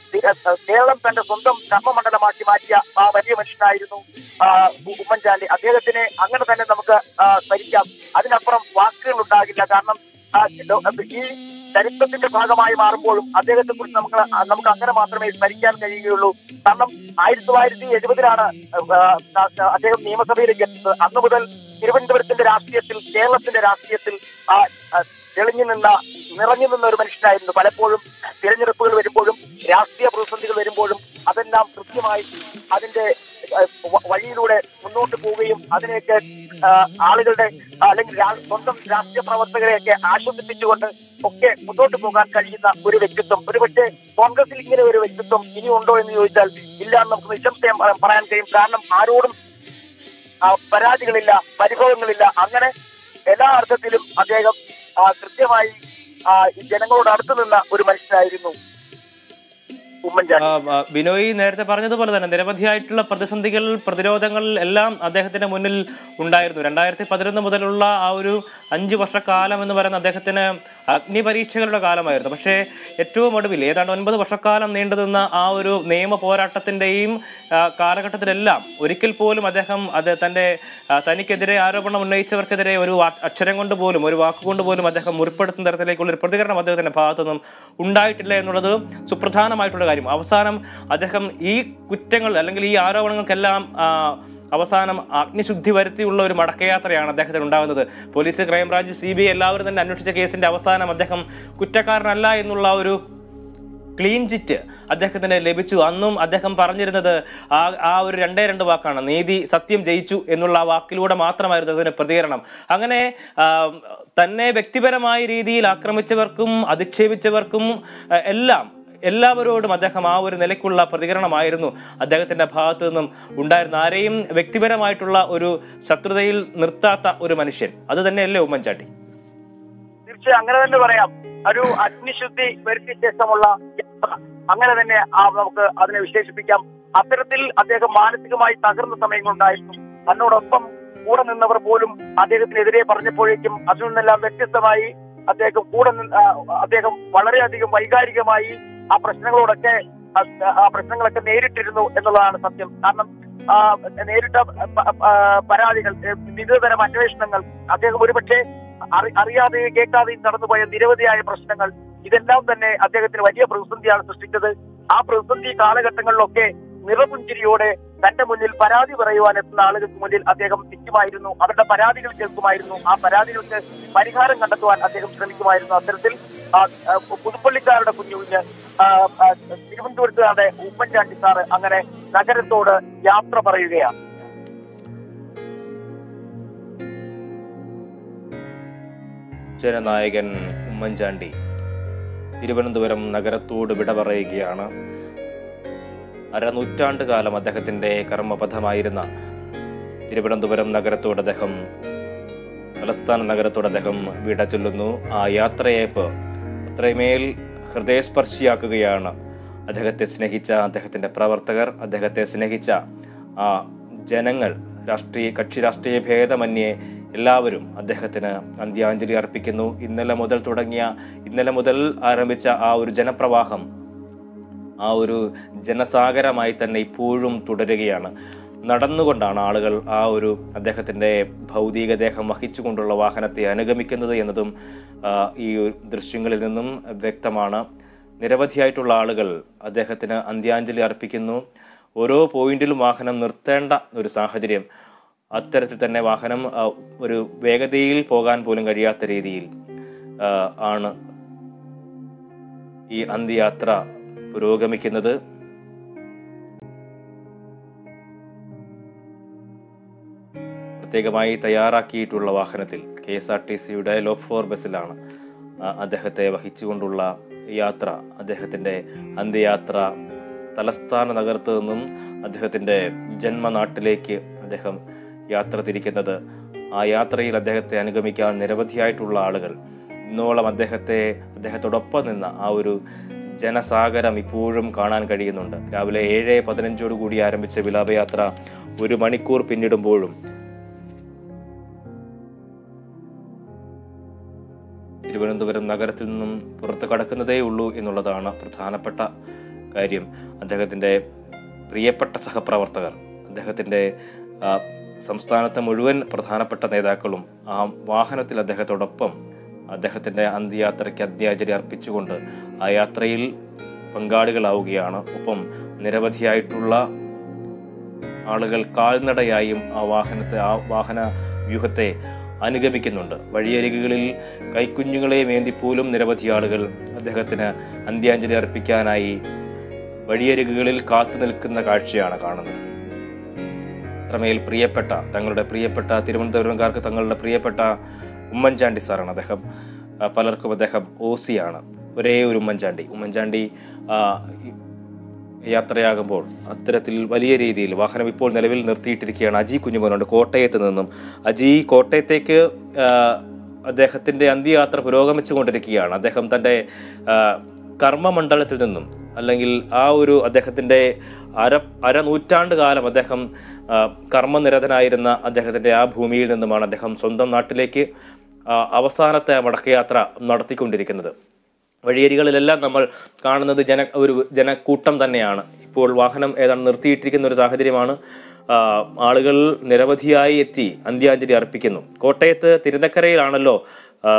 തി- ആ, കേരളം തന്റെ സ്വന്തം കർമ്മമണ്ഡലമാക്കി മാറ്റിയ ആ വലിയ മനുഷ്യനായിരുന്നു ആ, ഉ- ഉമ്മൻചാണ്ടി അദ്ദേഹത്തിനെ അങ്ങനെ തന്നെ നമുക്ക് ആ, സ്മരിക്കാം അതിനപ്പുറം വാക്കുകൾ ഉണ്ടാകില്ല കാരണം ആ, ലോ- ഈ ചരിത്രത്തിന്റെ ഭാഗമായി മാറുമ്പോഴും അദ്ദേഹത്തെ കുറിച്ച് നമുക്ക് ആ, നമുക്ക് അങ്ങനെ മാത്രമേ സ്മരിക്കാൻ കഴിയുകയുള്ളൂ കാരണം ആയിരത്തി തൊള്ളായിരത്തി എഴുപതിലാണ് അദ്ദേഹം നിയമസഭയിലേക്ക് എത്തുന്നത് അന്ന് മുതൽ തിരുവനന്തപുരത്തിന്റെ രാഷ്ട്രീയത്തിൽ കേരളത്തിന്റെ രാഷ്ട്രീയത്തിൽ ആ, ആ, തെളിഞ്ഞു നിന്ന നിറഞ്ഞു നിന്ന ഒരു മനുഷ്യനായിരുന്നു പലപ്പോഴും തിരഞ്ഞെടുപ്പുകൾ വരുമ്പോഴും രാഷ്ട്രീയ പ്രതിസന്ധികൾ വരുമ്പോഴും അതെല്ലാം കൃത്യമായി അതിന്റെ ആ, വ- വഴിയിലൂടെ മുന്നോട്ട് പോവുകയും അതിനെയൊക്കെ ആ, ആളുകളുടെ ആ, അല്ലെങ്കിൽ രാ- സ്വന്തം രാഷ്ട്രീയ പ്രവർത്തകരെയൊക്കെ ആശ്വസിപ്പിച്ചുകൊണ്ട് ഒക്കെ മുന്നോട്ട് പോകാൻ കഴിയുന്ന ഒരു വ്യക്തിത്വം ഒരുപക്ഷെ കോൺഗ്രസിൽ ഇങ്ങനെ ഒരു വ്യക്തിത്വം ഇനി ഉണ്ടോ എന്ന് ചോദിച്ചാൽ ഇല്ല എന്ന് നമുക്ക് നിസ്സംശയം പറ- പറയാൻ കഴിയും കാരണം ആരോടും ആ, പരാതികളില്ല പരിഭവങ്ങളില്ല അങ്ങനെ എല്ലാ അർത്ഥത്തിലും അദ്ദേഹം ആ, കൃത്യമായി ആ, ഈ ജനങ്ങളോട് അടുത്ത് നിന്ന ഒരു മനുഷ്യനായിരുന്നു ഉമ്മൻചാണ്ടി ആ, ആ, ബിനോയ് നേരത്തെ പറഞ്ഞതുപോലെ തന്നെ നിരവധിയായിട്ടുള്ള പ്രതിസന്ധികൾ പ്രതിരോധങ്ങൾ എല്ലാം അദ്ദേഹത്തിന്റെ മുന്നിൽ ഉണ്ടായിരുന്നു രണ്ടായിരത്തി പതിനൊന്ന് മുതലുള്ള ആ ഒരു അഞ്ചു വർഷക്കാലം എന്ന് പറയുന്ന അദ്ദേഹത്തിന് അഗ്നിപരീക്ഷകളുടെ കാലമായിരുന്നു പക്ഷേ ഏറ്റവും ഒടുവിൽ ഏതാണ്ട് ഒൻപത് വർഷക്കാലം നീണ്ടുനിന്ന ആ ഒരു നിയമ പോരാട്ടത്തിന്റെയും ആ, കാലഘട്ടത്തിലെല്ലാം ഒരിക്കൽ പോലും അദ്ദേഹം അത് തന്റെ ആ, തനിക്കെതിരെ ആരോപണം ഉന്നയിച്ചവർക്കെതിരെ ഒരു വാ- അക്ഷരം കൊണ്ട് പോലും ഒരു വാക്കുകൊണ്ട് പോലും അദ്ദേഹം മുറിപ്പെടുത്തുന്ന തരത്തിലേക്കുള്ള ഒരു പ്രതികരണം അദ്ദേഹത്തിന്റെ ഭാഗത്തുനിന്നും ഉണ്ടായിട്ടില്ല എന്നുള്ളത് സുപ്രധാനമായിട്ടുള്ള കാര്യം അവസാനം അദ്ദേഹം ഈ കുറ്റങ്ങൾ അല്ലെങ്കിൽ ഈ ആരോപണങ്ങൾക്കെല്ലാം ആ, അവസാനം അഗ്നിശുദ്ധി വരുത്തിയുള്ള ഒരു മടക്കയാത്രയാണ് അദ്ദേഹത്തിന് ഉണ്ടാകുന്നത് police crime branch C B I എല്ലാവരും തന്നെ അന്വേഷിച്ച കേസിന്റെ അവസാനം അദ്ദേഹം കുറ്റക്കാരനല്ല എന്നുള്ള ഒരു ക്ലീൻ ചിറ്റ് അദ്ദേഹത്തിന് ലഭിച്ചു അന്നും അദ്ദേഹം പറഞ്ഞിരുന്നത് ആ ആ ഒരു രണ്ടേ രണ്ട് വാക്കാണ് നീതി സത്യം ജയിച്ചു എന്നുള്ള ആ വാക്കിലൂടെ മാത്രമായിരുന്നു അതിന്റെ പ്രതികരണം അങ്ങനെ ആ, തന്നെ വ്യക്തിപരമായ രീതിയിൽ ആക്രമിച്ചവർക്കും അധിക്ഷേപിച്ചവർക്കും ആ, എല്ലാം എല്ലാവരോടും അദ്ദേഹം ആ ഒരു നിലയ്ക്കുള്ള പ്രതികരണമായിരുന്നു അദ്ദേഹത്തിന്റെ ഭാഗത്തു നിന്നും ഉണ്ടായിരുന്ന ആരെയും വ്യക്തിപരമായിട്ടുള്ള ഒരു ശത്രുതയിൽ നിർത്താത്ത ഒരു മനുഷ്യൻ അത് തന്നെയല്ലേ ഉമ്മൻചാണ്ടി തീർച്ചയായും അങ്ങനെ തന്നെ പറയാം ഒരു അഗ്നിശുദ്ധി വരുത്തിയ ശേഷമുള്ള യാത്ര അങ്ങനെ തന്നെ ആ നമുക്ക് അതിനെ വിശേഷിപ്പിക്കാം അത്തരത്തിൽ അദ്ദേഹം മാനസികമായി തകർന്ന സമയങ്ങളുണ്ടായിരുന്നു തന്നോടൊപ്പം കൂടെ നിന്നവർ പോലും അദ്ദേഹത്തിനെതിരെ പറഞ്ഞപ്പോഴേക്കും അതിൽ നിന്നെല്ലാം വ്യത്യസ്തമായി അദ്ദേഹം കൂടെ നിന്ന് ആ, അദ്ദേഹം വളരെയധികം വൈകാരികമായി ആ പ്രശ്നങ്ങളോടൊക്കെ ആ, ആ പ്രശ്നങ്ങളൊക്കെ നേരിട്ടിരുന്നു എന്നുള്ളതാണ് സത്യം കാരണം ആ, നേരിട്ട പ- പ- പരാതികൾ ഏ, വിവിധതരം അന്വേഷണങ്ങൾ അദ്ദേഹം ഒരുപക്ഷെ അറി- അറിയാതെയും കേൾക്കാതെയും കടന്നുപോയ നിരവധിയായ പ്രശ്നങ്ങൾ ഇതെല്ലാം തന്നെ അദ്ദേഹത്തിന് വലിയ പ്രതിസന്ധിയാണ് സൃഷ്ടിച്ചത് ആ പ്രതിസന്ധി കാലഘട്ടങ്ങളിലൊക്കെ നിറപുഞ്ചിരിയോടെ തന്റെ മുന്നിൽ പരാതി പറയുവാൻ എത്തുന്ന ആളുകൾക്ക് മുന്നിൽ അദ്ദേഹം നിൽക്കുമായിരുന്നു അവരുടെ പരാതികൾ കേൾക്കുമായിരുന്നു ആ പരാതികൾക്ക് പരിഹാരം കണ്ടെത്തുവാൻ അദ്ദേഹം ശ്രമിക്കുമായിരുന്നു അത്തരത്തിൽ ആ, ആ, പുതുപ്പള്ളിക്കാരുടെ കുഞ്ഞുകുഞ്ഞ് ആ, ആ, തിരുവനന്തപുരത്തുകാരുടെ ഉമ്മൻചാണ്ടി സാറ് അങ്ങനെ നഗരത്തോട് യാത്ര പറയുകയാണ് ജനനായകൻ ഉമ്മൻചാണ്ടി തിരുവനന്തപുരം നഗരത്തോട് വിട പറയുകയാണ് അരനൂറ്റാണ്ട് കാലം അദ്ദേഹത്തിൻ്റെ കർമ്മപഥമായിരുന്ന തിരുവനന്തപുരം നഗരത്തോട് അദ്ദേഹം തലസ്ഥാന നഗരത്തോട് അദ്ദേഹം വിട ചൊല്ലുന്നു ആ യാത്രയേപ്പ് അത്രമേൽ ഹൃദയസ്പർശിയാക്കുകയാണ് അദ്ദേഹത്തെ സ്നേഹിച്ച അദ്ദേഹത്തിൻ്റെ പ്രവർത്തകർ അദ്ദേഹത്തെ സ്നേഹിച്ച ആ ജനങ്ങൾ രാഷ്ട്രീയ കക്ഷി രാഷ്ട്രീയ ഭേദമന്യേ എല്ലാവരും അദ്ദേഹത്തിന് അന്ത്യാഞ്ജലി അർപ്പിക്കുന്നു ഇന്നലെ മുതൽ തുടങ്ങിയ ഇന്നലെ മുതൽ ആരംഭിച്ച ആ ഒരു ജനപ്രവാഹം ആ ഒരു ജനസാഗരമായി തന്നെ ഇപ്പോഴും തുടരുകയാണ് നടന്നുകൊണ്ടാണ് ആളുകൾ ആ ഒരു അദ്ദേഹത്തിൻ്റെ ഭൗതികദേഹം വഹിച്ചുകൊണ്ടുള്ള വാഹനത്തെ അനുഗമിക്കുന്നത് എന്നതും ആ, ഈ ദൃശ്യങ്ങളിൽ നിന്നും വ്യക്തമാണ് നിരവധിയായിട്ടുള്ള ആളുകൾ അദ്ദേഹത്തിന് അന്ത്യാഞ്ജലി അർപ്പിക്കുന്നു ഓരോ പോയിന്റിലും വാഹനം നിർത്തേണ്ട ഒരു സാഹചര്യം അത്തരത്തിൽ തന്നെ വാഹനം ആ, ഒരു വേഗതയിൽ പോകാൻ പോലും കഴിയാത്ത രീതിയിൽ ആ, ആണ് ഈ അന്ത്യയാത്ര പുരോഗമിക്കുന്നത് പ്രത്യേകമായി തയ്യാറാക്കിയിട്ടുള്ള വാഹനത്തിൽ കെ എസ് ആർ ടി സിയുടെ ലോ ഫോർ ബസ്സിലാണ് ആ, അദ്ദേഹത്തെ വഹിച്ചുകൊണ്ടുള്ള യാത്ര അദ്ദേഹത്തിൻ്റെ അന്ത്യയാത്ര തലസ്ഥാന നഗരത്ത് നിന്നും അദ്ദേഹത്തിൻ്റെ ജന്മനാട്ടിലേക്ക് അദ്ദേഹം യാത്ര തിരിക്കുന്നത് ആ യാത്രയിൽ അദ്ദേഹത്തെ അനുഗമിക്കാൻ നിരവധിയായിട്ടുള്ള ആളുകൾ ഇന്നോളം അദ്ദേഹത്തെ അദ്ദേഹത്തോടൊപ്പം നിന്ന ആ ഒരു ജനസാഗരം ഇപ്പോഴും കാണാൻ കഴിയുന്നുണ്ട് രാവിലെ ഏഴ് പതിനഞ്ചോട് കൂടി ആരംഭിച്ച വിലാപയാത്ര ഒരു മണിക്കൂർ പിന്നിടുമ്പോഴും തിരുവനന്തപുരം നഗരത്തിൽ നിന്നും പുറത്ത് കടക്കുന്നതേ ഉള്ളൂ എന്നുള്ളതാണ് പ്രധാനപ്പെട്ട കാര്യം അദ്ദേഹത്തിൻ്റെ പ്രിയപ്പെട്ട സഹപ്രവർത്തകർ അദ്ദേഹത്തിൻ്റെ ആ, സംസ്ഥാനത്തെ മുഴുവൻ പ്രധാനപ്പെട്ട നേതാക്കളും ആ വാഹനത്തിൽ അദ്ദേഹത്തോടൊപ്പം അദ്ദേഹത്തിൻ്റെ അന്ത്യയാത്രയ്ക്ക് അന്ത്യാഞ്ജലി അർപ്പിച്ചുകൊണ്ട് ആ യാത്രയിൽ പങ്കാളികളാവുകയാണ് ഒപ്പം നിരവധിയായിട്ടുള്ള ആളുകൾ കാൽനടയായും ആ വാഹനത്തെ ആ വാഹന വ്യൂഹത്തെ അനുഗമിക്കുന്നുണ്ട് വഴിയരികുകളിൽ കൈക്കുഞ്ഞുങ്ങളെ വേന്തിപ്പോലും നിരവധി ആളുകൾ അദ്ദേഹത്തിന് അന്ത്യാഞ്ജലി അർപ്പിക്കാനായി വഴിയരികുകളിൽ കാത്തു നിൽക്കുന്ന കാഴ്ചയാണ് കാണുന്നത് അത്രമേൽ പ്രിയപ്പെട്ട തങ്ങളുടെ പ്രിയപ്പെട്ട തിരുവനന്തപുരംകാർക്ക് തങ്ങളുടെ പ്രിയപ്പെട്ട ഉമ്മൻചാണ്ടി സാറാണ് അദ്ദേഹം ആ, പലർക്കും അദ്ദേഹം ഓസിയാണ് ഒരേ ഒരു ഉമ്മൻചാണ്ടി ഉമ്മൻചാണ്ടി ആ, ഈ യാത്രയാകുമ്പോൾ അത്തരത്തിൽ വലിയ രീതിയിൽ വാഹനം ഇപ്പോൾ നിലവിൽ നിർത്തിയിട്ടിരിക്കുകയാണ് അജി കുഞ്ഞുമോനുണ്ട് കോട്ടയത്ത് നിന്നും അജി കോട്ടയത്തേക്ക് ആ, അദ്ദേഹത്തിൻ്റെ അന്ത്യയാത്ര പുരോഗമിച്ചു കൊണ്ടിരിക്കുകയാണ് അദ്ദേഹം തൻ്റെ ആ, കർമ്മമണ്ഡലത്തിൽ നിന്നും അല്ലെങ്കിൽ ആ ഒരു അദ്ദേഹത്തിൻ്റെ അര അരനൂറ്റാണ്ട് കാലം അദ്ദേഹം ആ, കർമ്മനിരതനായിരുന്ന അദ്ദേഹത്തിൻ്റെ ആ ഭൂമിയിൽ നിന്നുമാണ് അദ്ദേഹം സ്വന്തം നാട്ടിലേക്ക് ആ, അവസാനത്തെ മടക്കയാത്ര നടത്തിക്കൊണ്ടിരിക്കുന്നത് വഴിയരികളിലെല്ലാം നമ്മൾ കാണുന്നത് ജന ഒരു ജനക്കൂട്ടം തന്നെയാണ് ഇപ്പോൾ വാഹനം ഏതാണ്ട് നിർത്തിയിട്ടിരിക്കുന്ന ഒരു സാഹചര്യമാണ് ആ, ആളുകൾ നിരവധിയായി എത്തി അന്ത്യാഞ്ജലി അർപ്പിക്കുന്നു കോട്ടയത്ത് തിരുനക്കരയിലാണല്ലോ ആ,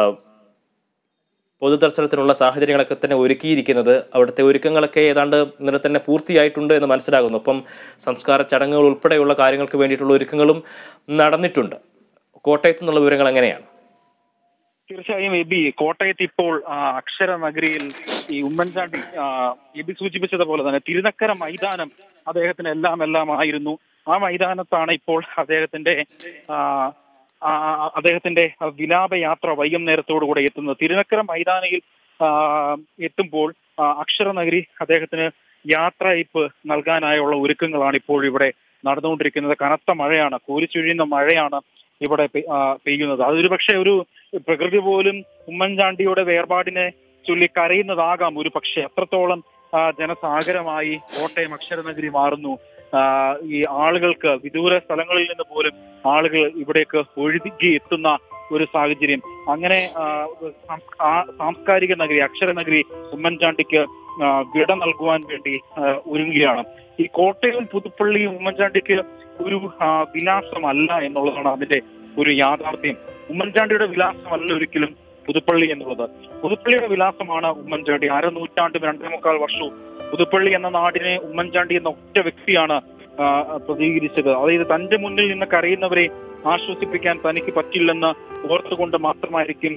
പൊതുദർശനത്തിനുള്ള സാഹചര്യങ്ങളൊക്കെ തന്നെ ഒരുക്കിയിരിക്കുന്നത് അവിടുത്തെ ഒരുക്കങ്ങളൊക്കെ ഏതാണ്ട് ഇന്നലെ തന്നെ പൂർത്തിയായിട്ടുണ്ട് എന്ന് മനസ്സിലാകുന്നു ഒപ്പം സംസ്കാര ചടങ്ങുകൾ ഉൾപ്പെടെയുള്ള കാര്യങ്ങൾക്ക് വേണ്ടിയിട്ടുള്ള ഒരുക്കങ്ങളും നടന്നിട്ടുണ്ട് കോട്ടയത്ത് നിന്നുള്ള വിവരങ്ങൾ എങ്ങനെയാണ് തീർച്ചയായും എബി കോട്ടയത്ത് ഇപ്പോൾ ആ, അക്ഷര നഗരിയിൽ ഈ ഉമ്മൻചാണ്ടി ആ, എബി സൂചിപ്പിച്ചതുപോലെ തന്നെ തിരുനക്കര മൈതാനം അദ്ദേഹത്തിന് എല്ലാം എല്ലാം ആയിരുന്നു ആ മൈതാനത്താണ് ഇപ്പോൾ അദ്ദേഹത്തിന്റെ ആ, ആ, ആ, അദ്ദേഹത്തിന്റെ വിലാപയാത്ര വൈകുന്നേരത്തോടു കൂടെ എത്തുന്നത് തിരുനക്കര മൈതാനിയിൽ ആ, എത്തുമ്പോൾ ആ, അക്ഷര നഗരി അദ്ദേഹത്തിന് യാത്രയപ്പ് നൽകാനായുള്ള ഒരുക്കങ്ങളാണ് ഇപ്പോൾ ഇവിടെ നടന്നുകൊണ്ടിരിക്കുന്നത് കനത്ത മഴയാണ് കോരിച്ചൊഴിയുന്ന മഴയാണ് ഇവിടെ പെ- ആ, പെയ്യുന്നത് അതൊരു പക്ഷേ ഒരു പ്രകൃതി പോലും ഉമ്മൻചാണ്ടിയുടെ വേർപാടിനെ ചൊല്ലി കരയുന്നതാകാം ഒരു പക്ഷേ അത്രത്തോളം ആ, ജനസാഗരമായി കോട്ടയം അക്ഷരനഗരി മാറുന്നു ആ, ഈ ആളുകൾക്ക് വിദൂര സ്ഥലങ്ങളിൽ നിന്ന് പോലും ആളുകൾ ഇവിടേക്ക് ഒഴുകി എത്തുന്ന ഒരു സാഹചര്യം അങ്ങനെ ആ, സാംസ്- ആ സാംസ്കാരിക നഗരി അക്ഷരനഗരി ഉമ്മൻചാണ്ടിക്ക് ആ, വിട നൽകുവാൻ വേണ്ടി ആ, ഒരുങ്ങുകയാണ് ഈ കോട്ടയം പുതുപ്പള്ളിയും ഉമ്മൻചാണ്ടിക്ക് ഒരു ആ, വിലാസമല്ല എന്നുള്ളതാണ് അതിന്റെ ഒരു യാഥാർത്ഥ്യം ഉമ്മൻചാണ്ടിയുടെ വിലാസമല്ല ഒരിക്കലും പുതുപ്പള്ളി എന്നുള്ളത് പുതുപ്പള്ളിയുടെ വിലാസമാണ് ഉമ്മൻചാണ്ടി അരനൂറ്റാണ്ട് രണ്ടേ മുക്കാൽ വർഷവും പുതുപ്പള്ളി എന്ന നാടിനെ ഉമ്മൻചാണ്ടി എന്ന ഒറ്റ വ്യക്തിയാണ് ആ, പ്രതികരിച്ചത് അതായത് തന്റെ മുന്നിൽ നിന്ന് കരയുന്നവരെ ആശ്വസിപ്പിക്കാൻ തനിക്ക് പറ്റില്ലെന്ന് ഓർത്തുകൊണ്ട് മാത്രമായിരിക്കും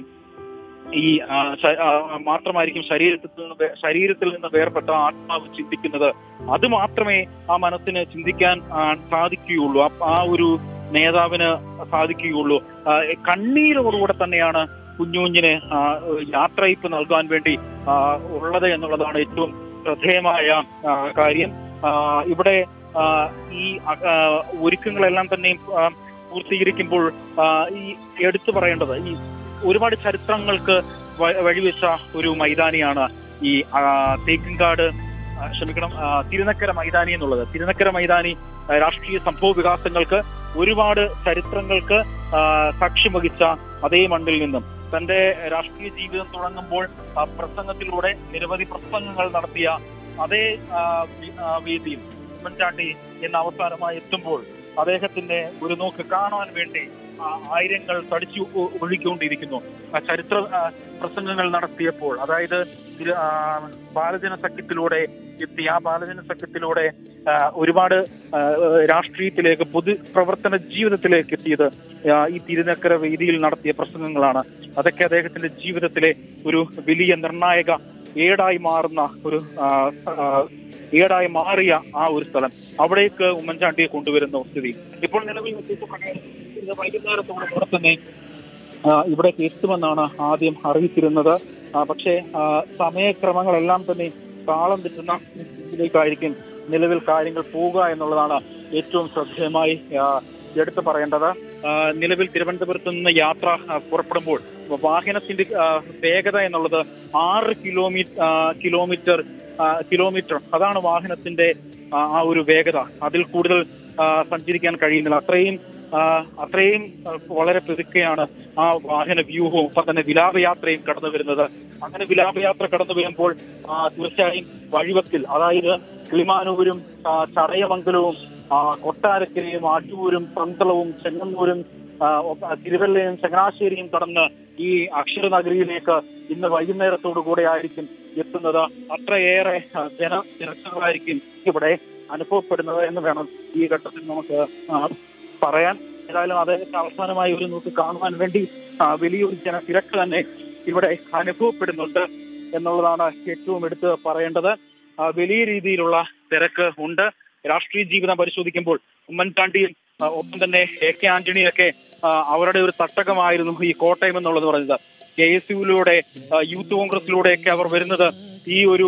ഈ ആ, ശ- ആ, മാത്രമായിരിക്കും ശരീരത്തിൽ നിന്ന് വേ- ശരീരത്തിൽ നിന്ന് വേർപെട്ട ആത്മാവ് ചിന്തിക്കുന്നത് അത് മാത്രമേ ആ മനസ്സിന് ചിന്തിക്കാൻ ആ, സാധിക്കുകയുള്ളൂ ആ- ആ ഒരു നേതാവിന് സാധിക്കുകയുള്ളൂ ആ, കണ്ണീരോടുകൂടെ തന്നെയാണ് കുഞ്ഞുകുഞ്ഞിന് ആ, യാത്രയപ്പ് നൽകാൻ വേണ്ടി ആ, ഉള്ളത് എന്നുള്ളതാണ് ഏറ്റവും ശ്രദ്ധേയമായ ആ, കാര്യം ആ, ഇവിടെ ആ, ഈ ആ, ഒരുക്കങ്ങളെല്ലാം തന്നെയും ആ, പൂർത്തീകരിക്കുമ്പോൾ ആ, ഈ എടുത്തു പറയേണ്ടത് ഈ ഒരുപാട് ചരിത്രങ്ങൾക്ക് വ- വഴിവെച്ച ഒരു മൈതാനിയാണ് ഈ ആ, തേക്കിൻകാട് ആ, ക്ഷമിക്കണം ആ, തിരുനക്കര മൈതാനി എന്നുള്ളത് തിരുനക്കര മൈതാനി ആ, രാഷ്ട്രീയ സംഭവ വികാസങ്ങൾക്ക് ഒരുപാട് ചരിത്രങ്ങൾക്ക് ആ, സാക്ഷ്യം വഹിച്ച അതേ മണ്ണിൽ നിന്നും തന്റെ രാഷ്ട്രീയ ജീവിതം തുടങ്ങുമ്പോൾ ആ, പ്രസംഗത്തിലൂടെ നിരവധി പ്രസംഗങ്ങൾ നടത്തിയ അതേ ആ, വി- ആ, വേദിയിൽ ഉമ്മൻചാണ്ടി എന്ന അവസാനമായി എത്തുമ്പോൾ അദ്ദേഹത്തിന്റെ ഒരു നോക്ക് കാണാൻ വേണ്ടി ആ, ആയിരങ്ങൾ തടിച്ചു ഒ- ഒഴുകിക്കൊണ്ടിരിക്കുന്നു ആ, ചരിത്ര ആ, പ്രസംഗങ്ങൾ നടത്തിയപ്പോൾ അതായത് തിരു- ആ, ബാലജന സഖ്യത്തിലൂടെ എത്തി ആ ബാലജന സഖ്യത്തിലൂടെ ആ, ഒരുപാട് ആ, രാഷ്ട്രീയത്തിലേക്ക് പൊതു പ്രവർത്തന ജീവിതത്തിലേക്ക് എത്തിയത് ആ, ഈ തിരുനക്കര വേദിയിൽ നടത്തിയ പ്രസംഗങ്ങളാണ് അതൊക്കെ അദ്ദേഹത്തിന്റെ ജീവിതത്തിലെ ഒരു വലിയ നിർണായക ഏടായി മാറുന്ന ഒരു ആ, ആ, ഏടായി മാറിയ ആ ഒരു സ്ഥലം അവിടേക്ക് ഉമ്മൻചാണ്ടിയെ കൊണ്ടുവരുന്ന സ്ഥിതി ഇപ്പോൾ നിലവിൽ വ്യത്യസ്ത പ്രകാരം ഇന്ന് വൈകുന്നേരത്തോടെ കൂടെ തന്നെ ആ, ഇവിടേക്ക് എത്തുമെന്നാണ് ആദ്യം അറിയിച്ചിരുന്നത് ആ, പക്ഷേ ആ, സമയക്രമങ്ങളെല്ലാം തന്നെ താളം തെറ്റുന്ന ഇതിലേക്കായിരിക്കും നിലവിൽ കാര്യങ്ങൾ പോവുക എന്നുള്ളതാണ് ഏറ്റവും ശ്രദ്ധേയമായി ആ, എടുത്തു പറയേണ്ടത് ആ, നിലവിൽ തിരുവനന്തപുരത്ത് നിന്ന് യാത്ര ആ, പുറപ്പെടുമ്പോൾ വാഹനത്തിന്റെ ആ, വേഗത എന്നുള്ളത് ആറ് കിലോമീറ്റർ കിലോമീറ്റർ ആ, കിലോമീറ്റർ അതാണ് വാഹനത്തിന്റെ ആ, ആ ഒരു വേഗത അതിൽ കൂടുതൽ ആ, സഞ്ചരിക്കാൻ കഴിയുന്നില്ല അത്രയും ആ, അത്രയും ആ, വളരെ പെതുക്കെയാണ് ആ വാഹന വ്യൂഹവും ഒപ്പം തന്നെ വിലാപയാത്രയും കടന്നു വരുന്നത് അങ്ങനെ വിലാപയാത്ര കടന്നു വരുമ്പോൾ ആ, തീർച്ചയായും വഴിവക്കിൽ അതായത് കിളിമാനൂരും ആ, ചടയമംഗലവും ആ, കൊട്ടാരക്കരയും ആറ്റൂരും പന്തളവും ചെങ്ങന്നൂരും ആ, ഒപ്പ- തിരുവല്ലയും ചങ്ങനാശ്ശേരിയും കടന്ന് ഈ അക്ഷരനഗരിയിലേക്ക് ഇന്ന് വൈകുന്നേരത്തോടു കൂടെ ആയിരിക്കും എത്തുന്നത് അത്രയേറെ ആ, ജന തിരക്കുകളായിരിക്കും ഇവിടെ അനുഭവപ്പെടുന്നത് എന്ന് വേണം ഈ ഘട്ടത്തിൽ നമുക്ക് ആ, പറയാൻ ഏതായാലും അദ്ദേഹത്തെ അവസാനമായി ഒരു നോക്ക് കാണുവാൻ വേണ്ടി ആ, വലിയൊരു ജന തിരക്ക് തന്നെ ഇവിടെ അനുഭവപ്പെടുന്നുണ്ട് എന്നുള്ളതാണ് ഏറ്റവും എടുത്ത് പറയേണ്ടത് ആ, വലിയ രീതിയിലുള്ള തിരക്ക് ഉണ്ട് രാഷ്ട്രീയ ജീവിതം പരിശോധിക്കുമ്പോൾ ഉമ്മൻചാണ്ടിയും ആ, ഒപ്പം തന്നെ എ കെ ആന്റണിയൊക്കെ ആ, അവരുടെ ഒരു തട്ടകമായിരുന്നു ഈ കോട്ടയം എന്നുള്ളത് പറയുന്നത് കെ എസ് യുവിലൂടെ യൂത്ത് കോൺഗ്രസിലൂടെയൊക്കെ അവർ വരുന്നത് ഈ ഒരു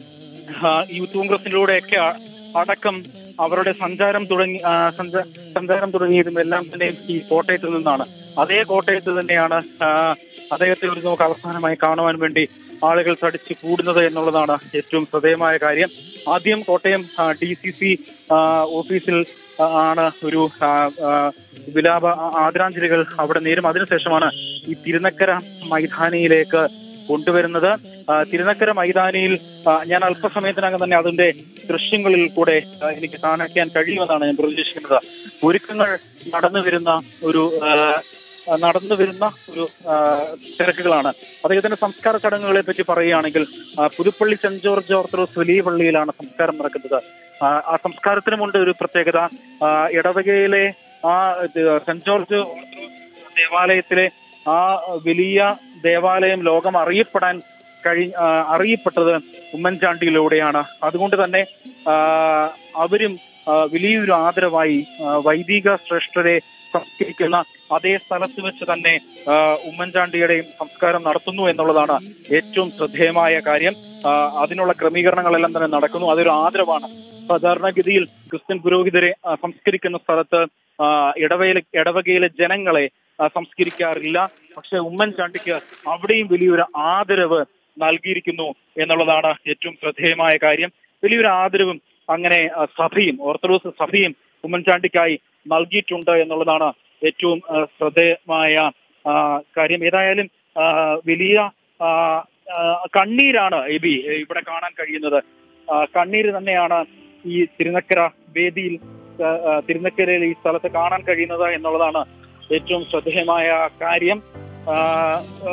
ആ, യൂത്ത് കോൺഗ്രസിലൂടെയൊക്കെ അ- അടക്കം അവരുടെ സഞ്ചാരം തുടങ്ങി ആ, സഞ്ച- സഞ്ചാരം തുടങ്ങിയതും എല്ലാം തന്നെ ഈ കോട്ടയത്ത് നിന്നാണ് അതേ കോട്ടയത്ത് തന്നെയാണ് ആ, അദ്ദേഹത്തെ ഒരു നമുക്ക് അവസാനമായി കാണുവാൻ വേണ്ടി ആളുകൾ തടിച്ച് കൂടുന്നത് എന്നുള്ളതാണ് ഏറ്റവും ശ്രദ്ധേയമായ കാര്യം ആദ്യം കോട്ടയം ഡി സി സി ഓഫീസിൽ ആ, ആണ് ഒരു ആ, ആ, വിലാപ ആ- ആദരാഞ്ജലികൾ അവിടെ നേരും അതിനുശേഷമാണ് ഈ തിരുനക്കര മൈതാനിയിലേക്ക് കൊണ്ടുവരുന്നത് ആ, തിരുനക്കര മൈതാനിയിൽ ആ, ഞാൻ അല്പസമയത്തിനകം തന്നെ അതിന്റെ ദൃശ്യങ്ങളിൽ കൂടെ ആ, എനിക്ക് കാണിക്കാൻ കഴിയുമെന്നാണ് ഞാൻ പ്രതീക്ഷിക്കുന്നത് ഒരുക്കങ്ങൾ നടന്നു വരുന്ന ഒരു ആ, ആ, നടന്നു വരുന്ന ഒരു ആ, തിരക്കുകളാണ് അദ്ദേഹത്തിന്റെ സംസ്കാര ചടങ്ങുകളെ പറ്റി പറയുകയാണെങ്കിൽ ആ, പുതുപ്പള്ളി സെന്റ് ജോർജ് ഓർത്തഡോക്സ് വലിയ പള്ളിയിലാണ് സംസ്കാരം നടക്കുന്നത് ആ, ആ സംസ്കാരത്തിനുമുണ്ട് ഒരു പ്രത്യേകത ആ, ഇടവകയിലെ ആ ഇത് സെന്റ് ജോർജ് ഓർത്തഡോക്സ് ദേവാലയത്തിലെ ആ വലിയ ദേവാലയം ലോകം അറിയപ്പെടാൻ കഴി ആ, അറിയപ്പെട്ടത് ഉമ്മൻചാണ്ടിയിലൂടെയാണ് അതുകൊണ്ട് തന്നെ ആ, അവരും ആ, വലിയൊരു ആദരവായി ആ, വൈദിക ശ്രേഷ്ഠരെ സംസ്കരിക്കുന്ന അതേ സ്ഥലത്ത് വെച്ച് തന്നെ ആ, ഉമ്മൻചാണ്ടിയുടെയും സംസ്കാരം നടത്തുന്നു എന്നുള്ളതാണ് ഏറ്റവും ശ്രദ്ധേയമായ കാര്യം ആ, അതിനുള്ള ക്രമീകരണങ്ങളെല്ലാം തന്നെ നടക്കുന്നു അതൊരു ആദരവാണ് സാധാരണഗതിയിൽ ക്രിസ്ത്യൻ പുരോഹിതരെ ആ, സംസ്കരിക്കുന്ന സ്ഥലത്ത് ആ, ഇടവയിലെ ഇടവകയിലെ ജനങ്ങളെ ആ, സംസ്കരിക്കാറില്ല പക്ഷെ ഉമ്മൻചാണ്ടിക്ക് അവിടെയും വലിയൊരു ആദരവ് നൽകിയിരിക്കുന്നു എന്നുള്ളതാണ് ഏറ്റവും ശ്രദ്ധേയമായ കാര്യം വലിയൊരു ആദരവും അങ്ങനെ ആ, സഭയും ഓർത്തഡോക്സ് സഭയും ഉമ്മൻചാണ്ടിക്കായി നൽകിയിട്ടുണ്ട് എന്നുള്ളതാണ് ഏറ്റവും ആ, ശ്രദ്ധേയമായ ആ, കാര്യം ഏതായാലും ആ, വലിയ ആ, ആ, കണ്ണീരാണ് എബി ഇവിടെ കാണാൻ കഴിയുന്നത് ആ, കണ്ണീര് തന്നെയാണ് ഈ തിരുനക്കര വേദിയിൽ ആ, ആ, തിരുനക്കരയിൽ ഈ സ്ഥലത്ത് കാണാൻ കഴിയുന്നത് എന്നുള്ളതാണ് ഏറ്റവും ശ്രദ്ധേയമായ കാര്യം ആ, ആ,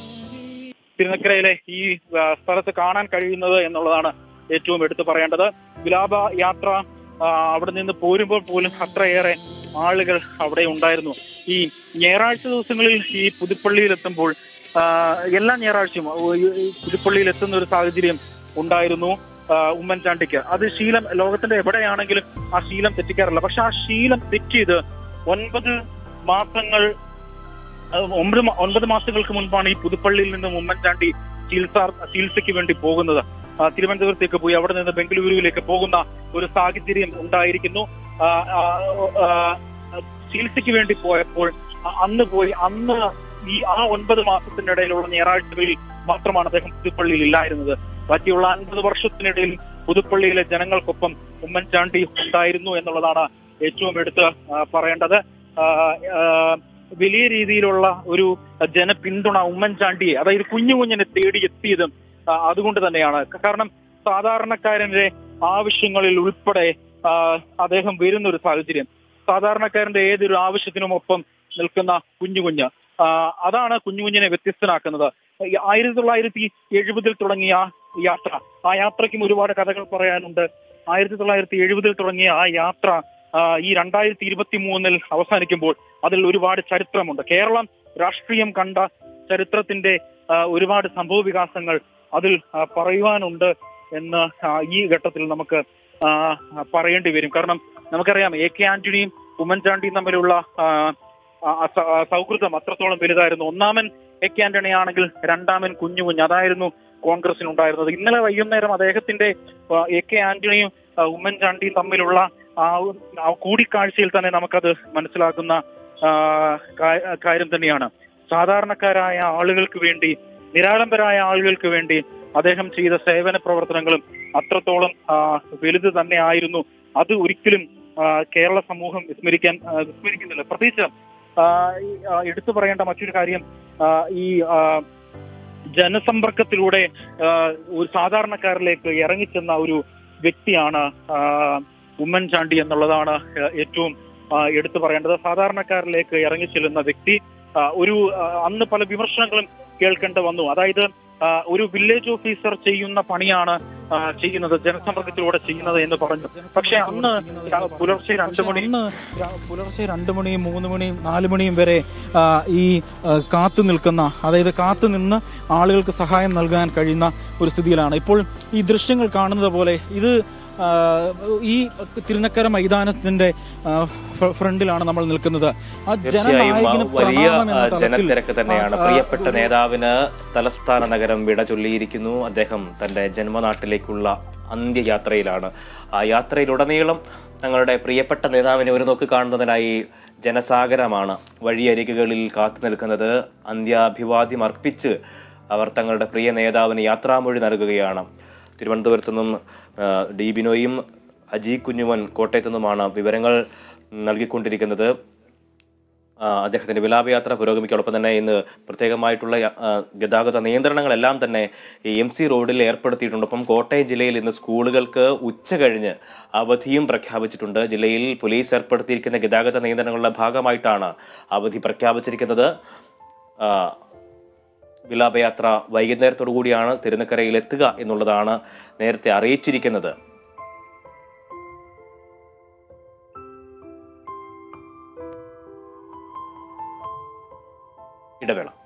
തിരുനക്കരയിലെ ഈ ആ, സ്ഥലത്ത് കാണാൻ കഴിയുന്നത് എന്നുള്ളതാണ് ഏറ്റവും എടുത്തു പറയേണ്ടത് വിലാപ യാത്ര ആ, അവിടെ നിന്ന് പോരുമ്പോൾ പോലും അത്രയേറെ ആളുകൾ അവിടെ ഉണ്ടായിരുന്നു ഈ ഞായറാഴ്ച ദിവസങ്ങളിൽ ഈ പുതുപ്പള്ളിയിൽ എത്തുമ്പോൾ ആ, എല്ലാ ഞായറാഴ്ചയും ഈ- ഈ പുതുപ്പള്ളിയിൽ എത്തുന്ന ഒരു സാഹചര്യം ഉണ്ടായിരുന്നു ആ, ഉമ്മൻചാണ്ടിക്ക് അത് ശീലം ലോകത്തിന്റെ എവിടെയാണെങ്കിലും ആ ശീലം തെറ്റിക്കാറില്ല പക്ഷെ ആ ശീലം തെറ്റിയത് ഒൻപത് മാസങ്ങൾ അത് ഒമ്പത് മാ- ഒൻപത് മാസങ്ങൾക്ക് മുൻപാണ് ഈ പുതുപ്പള്ളിയിൽ നിന്നും ഉമ്മൻചാണ്ടി ചികിത്സ ചികിത്സയ്ക്ക് വേണ്ടി പോകുന്നത് ആ, തിരുവനന്തപുരത്തേക്ക് പോയി അവിടെ നിന്ന് ബംഗളൂരുവിലേക്ക് പോകുന്ന ഒരു സാഹചര്യം ഉണ്ടായിരിക്കുന്നു ആ, ആ, ആ, ചികിത്സയ്ക്ക് വേണ്ടി പോയപ്പോൾ അ- അന്ന് പോയി അന്ന് ഈ ആ ഒൻപത് മാസത്തിനിടയിലുള്ള ഞായറാഴ്ചകളിൽ മാത്രമാണ് അദ്ദേഹം പുതുപ്പള്ളിയിൽ ഇല്ലായിരുന്നത് ബാക്കിയുള്ള അൻപത് വർഷത്തിനിടയിൽ പുതുപ്പള്ളിയിലെ ജനങ്ങൾക്കൊപ്പം ഉമ്മൻചാണ്ടി ഉണ്ടായിരുന്നു എന്നുള്ളതാണ് ഏറ്റവും എടുത്ത് ആ, പറയേണ്ടത് ആ, ആ, വലിയ രീതിയിലുള്ള ഒരു ജനപിന്തുണ ഉമ്മൻചാണ്ടിയെ അതായത് കുഞ്ഞു കുഞ്ഞിനെ തേടി എത്തിയതും ആ, അതുകൊണ്ട് തന്നെയാണ് കാരണം സാധാരണക്കാരന്റെ ആവശ്യങ്ങളിൽ ഉൾപ്പെടെ ആ, അദ്ദേഹം വരുന്ന ഒരു സാഹചര്യം സാധാരണക്കാരന്റെ ഏതൊരു ആവശ്യത്തിനും ഒപ്പം നിൽക്കുന്ന കുഞ്ഞു കുഞ്ഞ് ആ, അതാണ് കുഞ്ഞു കുഞ്ഞിനെ വ്യത്യസ്തനാക്കുന്നത് ഈ ആയിരത്തി തൊള്ളായിരത്തി എഴുപതിൽ തുടങ്ങിയ യാത്ര ആ യാത്രയ്ക്കും ഒരുപാട് കഥകൾ പറയാനുണ്ട് ആയിരത്തി തൊള്ളായിരത്തി എഴുപതിൽ തുടങ്ങിയ ആ യാത്ര ആ, ഈ രണ്ടായിരത്തി ഇരുപത്തി മൂന്നിൽ അവസാനിക്കുമ്പോൾ അതിൽ ഒരുപാട് ചരിത്രമുണ്ട് കേരളം രാഷ്ട്രീയം കണ്ട ചരിത്രത്തിന്റെ ആ, ഒരുപാട് സംഭവ വികാസങ്ങൾ അതിൽ ആ, പറയുവാനുണ്ട് എന്ന് ആ, ഈ ഘട്ടത്തിൽ നമുക്ക് ആ, പറയേണ്ടി വരും കാരണം നമുക്കറിയാം എ കെ ആന്റണിയും ഉമ്മൻചാണ്ടിയും തമ്മിലുള്ള ആ, ആ, സ- ആ, സൗഹൃദം അത്രത്തോളം വലുതായിരുന്നു ഒന്നാമൻ എ കെ ആന്റണി ആണെങ്കിൽ രണ്ടാമൻ കുഞ്ഞു കുഞ്ഞ് അതായിരുന്നു കോൺഗ്രസിനുണ്ടായിരുന്നത് ഇന്നലെ വൈകുന്നേരം അദ്ദേഹത്തിന്റെ ആ, എ കെ ആന്റണിയും ആ, ഉമ്മൻചാണ്ടിയും തമ്മിലുള്ള ആ ഒരു- ആ കൂടിക്കാഴ്ചയിൽ തന്നെ നമുക്കത് മനസ്സിലാക്കുന്ന ആ, കാ- കാര്യം തന്നെയാണ് സാധാരണക്കാരായ ആളുകൾക്ക് വേണ്ടി നിരാലംബരായ ആളുകൾക്ക് വേണ്ടി അദ്ദേഹം ചെയ്ത സേവന പ്രവർത്തനങ്ങളും അത്രത്തോളം ആ, വലുത് തന്നെ ആയിരുന്നു അത് ഒരിക്കലും ആ, കേരള സമൂഹം വിസ്മരിക്കാൻ ആ, വിസ്മരിക്കുന്നില്ല പ്രത്യേകിച്ച് ആ, ഈ, ആ, എടുത്തു പറയേണ്ട മറ്റൊരു കാര്യം ആ, ഈ ആ, ജനസമ്പർക്കത്തിലൂടെ ആ, ഒരു സാധാരണക്കാരിലേക്ക് ഇറങ്ങിച്ചെന്ന ഒരു വ്യക്തിയാണ് ആ, ഉമ്മൻചാണ്ടി എന്നുള്ളതാണ് ആ, ഏറ്റവും ആ, എടുത്തു പറയേണ്ടത് സാധാരണക്കാരിലേക്ക് ഇറങ്ങിച്ചെല്ലുന്ന വ്യക്തി ആ, ഒരു ആ, അന്ന് പല വിമർശനങ്ങളും കേൾക്കേണ്ടി വന്നു അതായത് ആ, ഒരു വില്ലേജ് ഓഫീസർ ചെയ്യുന്ന പണിയാണ് ആ, ചെയ്യുന്നത് ജനസമ്പർക്കത്തിലൂടെ ചെയ്യുന്നത് എന്ന് പറഞ്ഞു പക്ഷെ അന്ന് ര- പുലർച്ചെ രണ്ടു മണി ഇന്ന് ര- പുലർച്ചെ രണ്ട് മണിയും മൂന്ന് മണിയും നാല് മണിയും വരെ ആ, ഈ ആ, കാത്തു നിൽക്കുന്ന അതായത് കാത്തു നിന്ന് ആളുകൾക്ക് സഹായം നൽകാൻ കഴിയുന്ന ഒരു സ്ഥിതിയിലാണ് ഇപ്പോൾ ഈ ദൃശ്യങ്ങൾ കാണുന്നത് പോലെ ഇത് ആ, ഈ തിരുനക്കര മൈതാനത്തിന്റെ ആ, ഫ്ര- ഫ്രണ്ടിലാണ് നമ്മൾ നിൽക്കുന്നത് ആ തീർച്ചയായും ആ, ജനനായകന് വലിയ പ്രണാമം എന്ന ആ, തലത്തിൽ ജനത്തിരക്ക് തന്നെയാണ് ആ, ആ, പ്രിയപ്പെട്ട നേതാവിന് തലസ്ഥാന നഗരം വിട ചൊല്ലിയിരിക്കുന്നു അദ്ദേഹം തന്റെ ജന്മനാട്ടിലേക്കുള്ള അന്ത്യയാത്രയിലാണ് ആ യാത്രയിലുടനീളം തങ്ങളുടെ പ്രിയപ്പെട്ട നേതാവിനെ ഒരു നോക്ക് കാണുന്നതിനായി ജനസാഗരമാണ് വഴിയരികുകളിൽ കാത്തു നിൽക്കുന്നത് അന്ത്യാഭിവാദ്യം അർപ്പിച്ച് അവർ തങ്ങളുടെ പ്രിയ നേതാവിന് യാത്രാമൊഴി നൽകുകയാണ് തിരുവനന്തപുരത്തു നിന്നും ആ, ഡി ബിനോയും അജി കുഞ്ഞുമൻ കോട്ടയത്തു നിന്നുമാണ് വിവരങ്ങൾ നൽകിക്കൊണ്ടിരിക്കുന്നത് ആ, അദ്ദേഹത്തിന്റെ വിലാപയാത്ര പുരോഗമിക്കോടൊപ്പം തന്നെ ഇന്ന് പ്രത്യേകമായിട്ടുള്ള ആ, ഗതാഗത നിയന്ത്രണങ്ങളെല്ലാം തന്നെ ഈ എം സി റോഡിൽ ഏർപ്പെടുത്തിയിട്ടുണ്ട് ഒപ്പം കോട്ടയം ജില്ലയിൽ ഇന്ന് സ്കൂളുകൾക്ക് ഉച്ച കഴിഞ്ഞ് അവധിയും പ്രഖ്യാപിച്ചിട്ടുണ്ട് ജില്ലയിൽ പോലീസ് ഏർപ്പെടുത്തിയിരിക്കുന്ന ഗതാഗത നിയന്ത്രണങ്ങളുടെ ഭാഗമായിട്ടാണ് അവധി പ്രഖ്യാപിച്ചിരിക്കുന്നത് ആ, വിലാപയാത്ര വൈകുന്നേരത്തോടു കൂടിയാണ് തിരുനക്കരയിൽ എത്തുക എന്നുള്ളതാണ് നേരത്തെ അറിയിച്ചിരിക്കുന്നത് ഇടവേള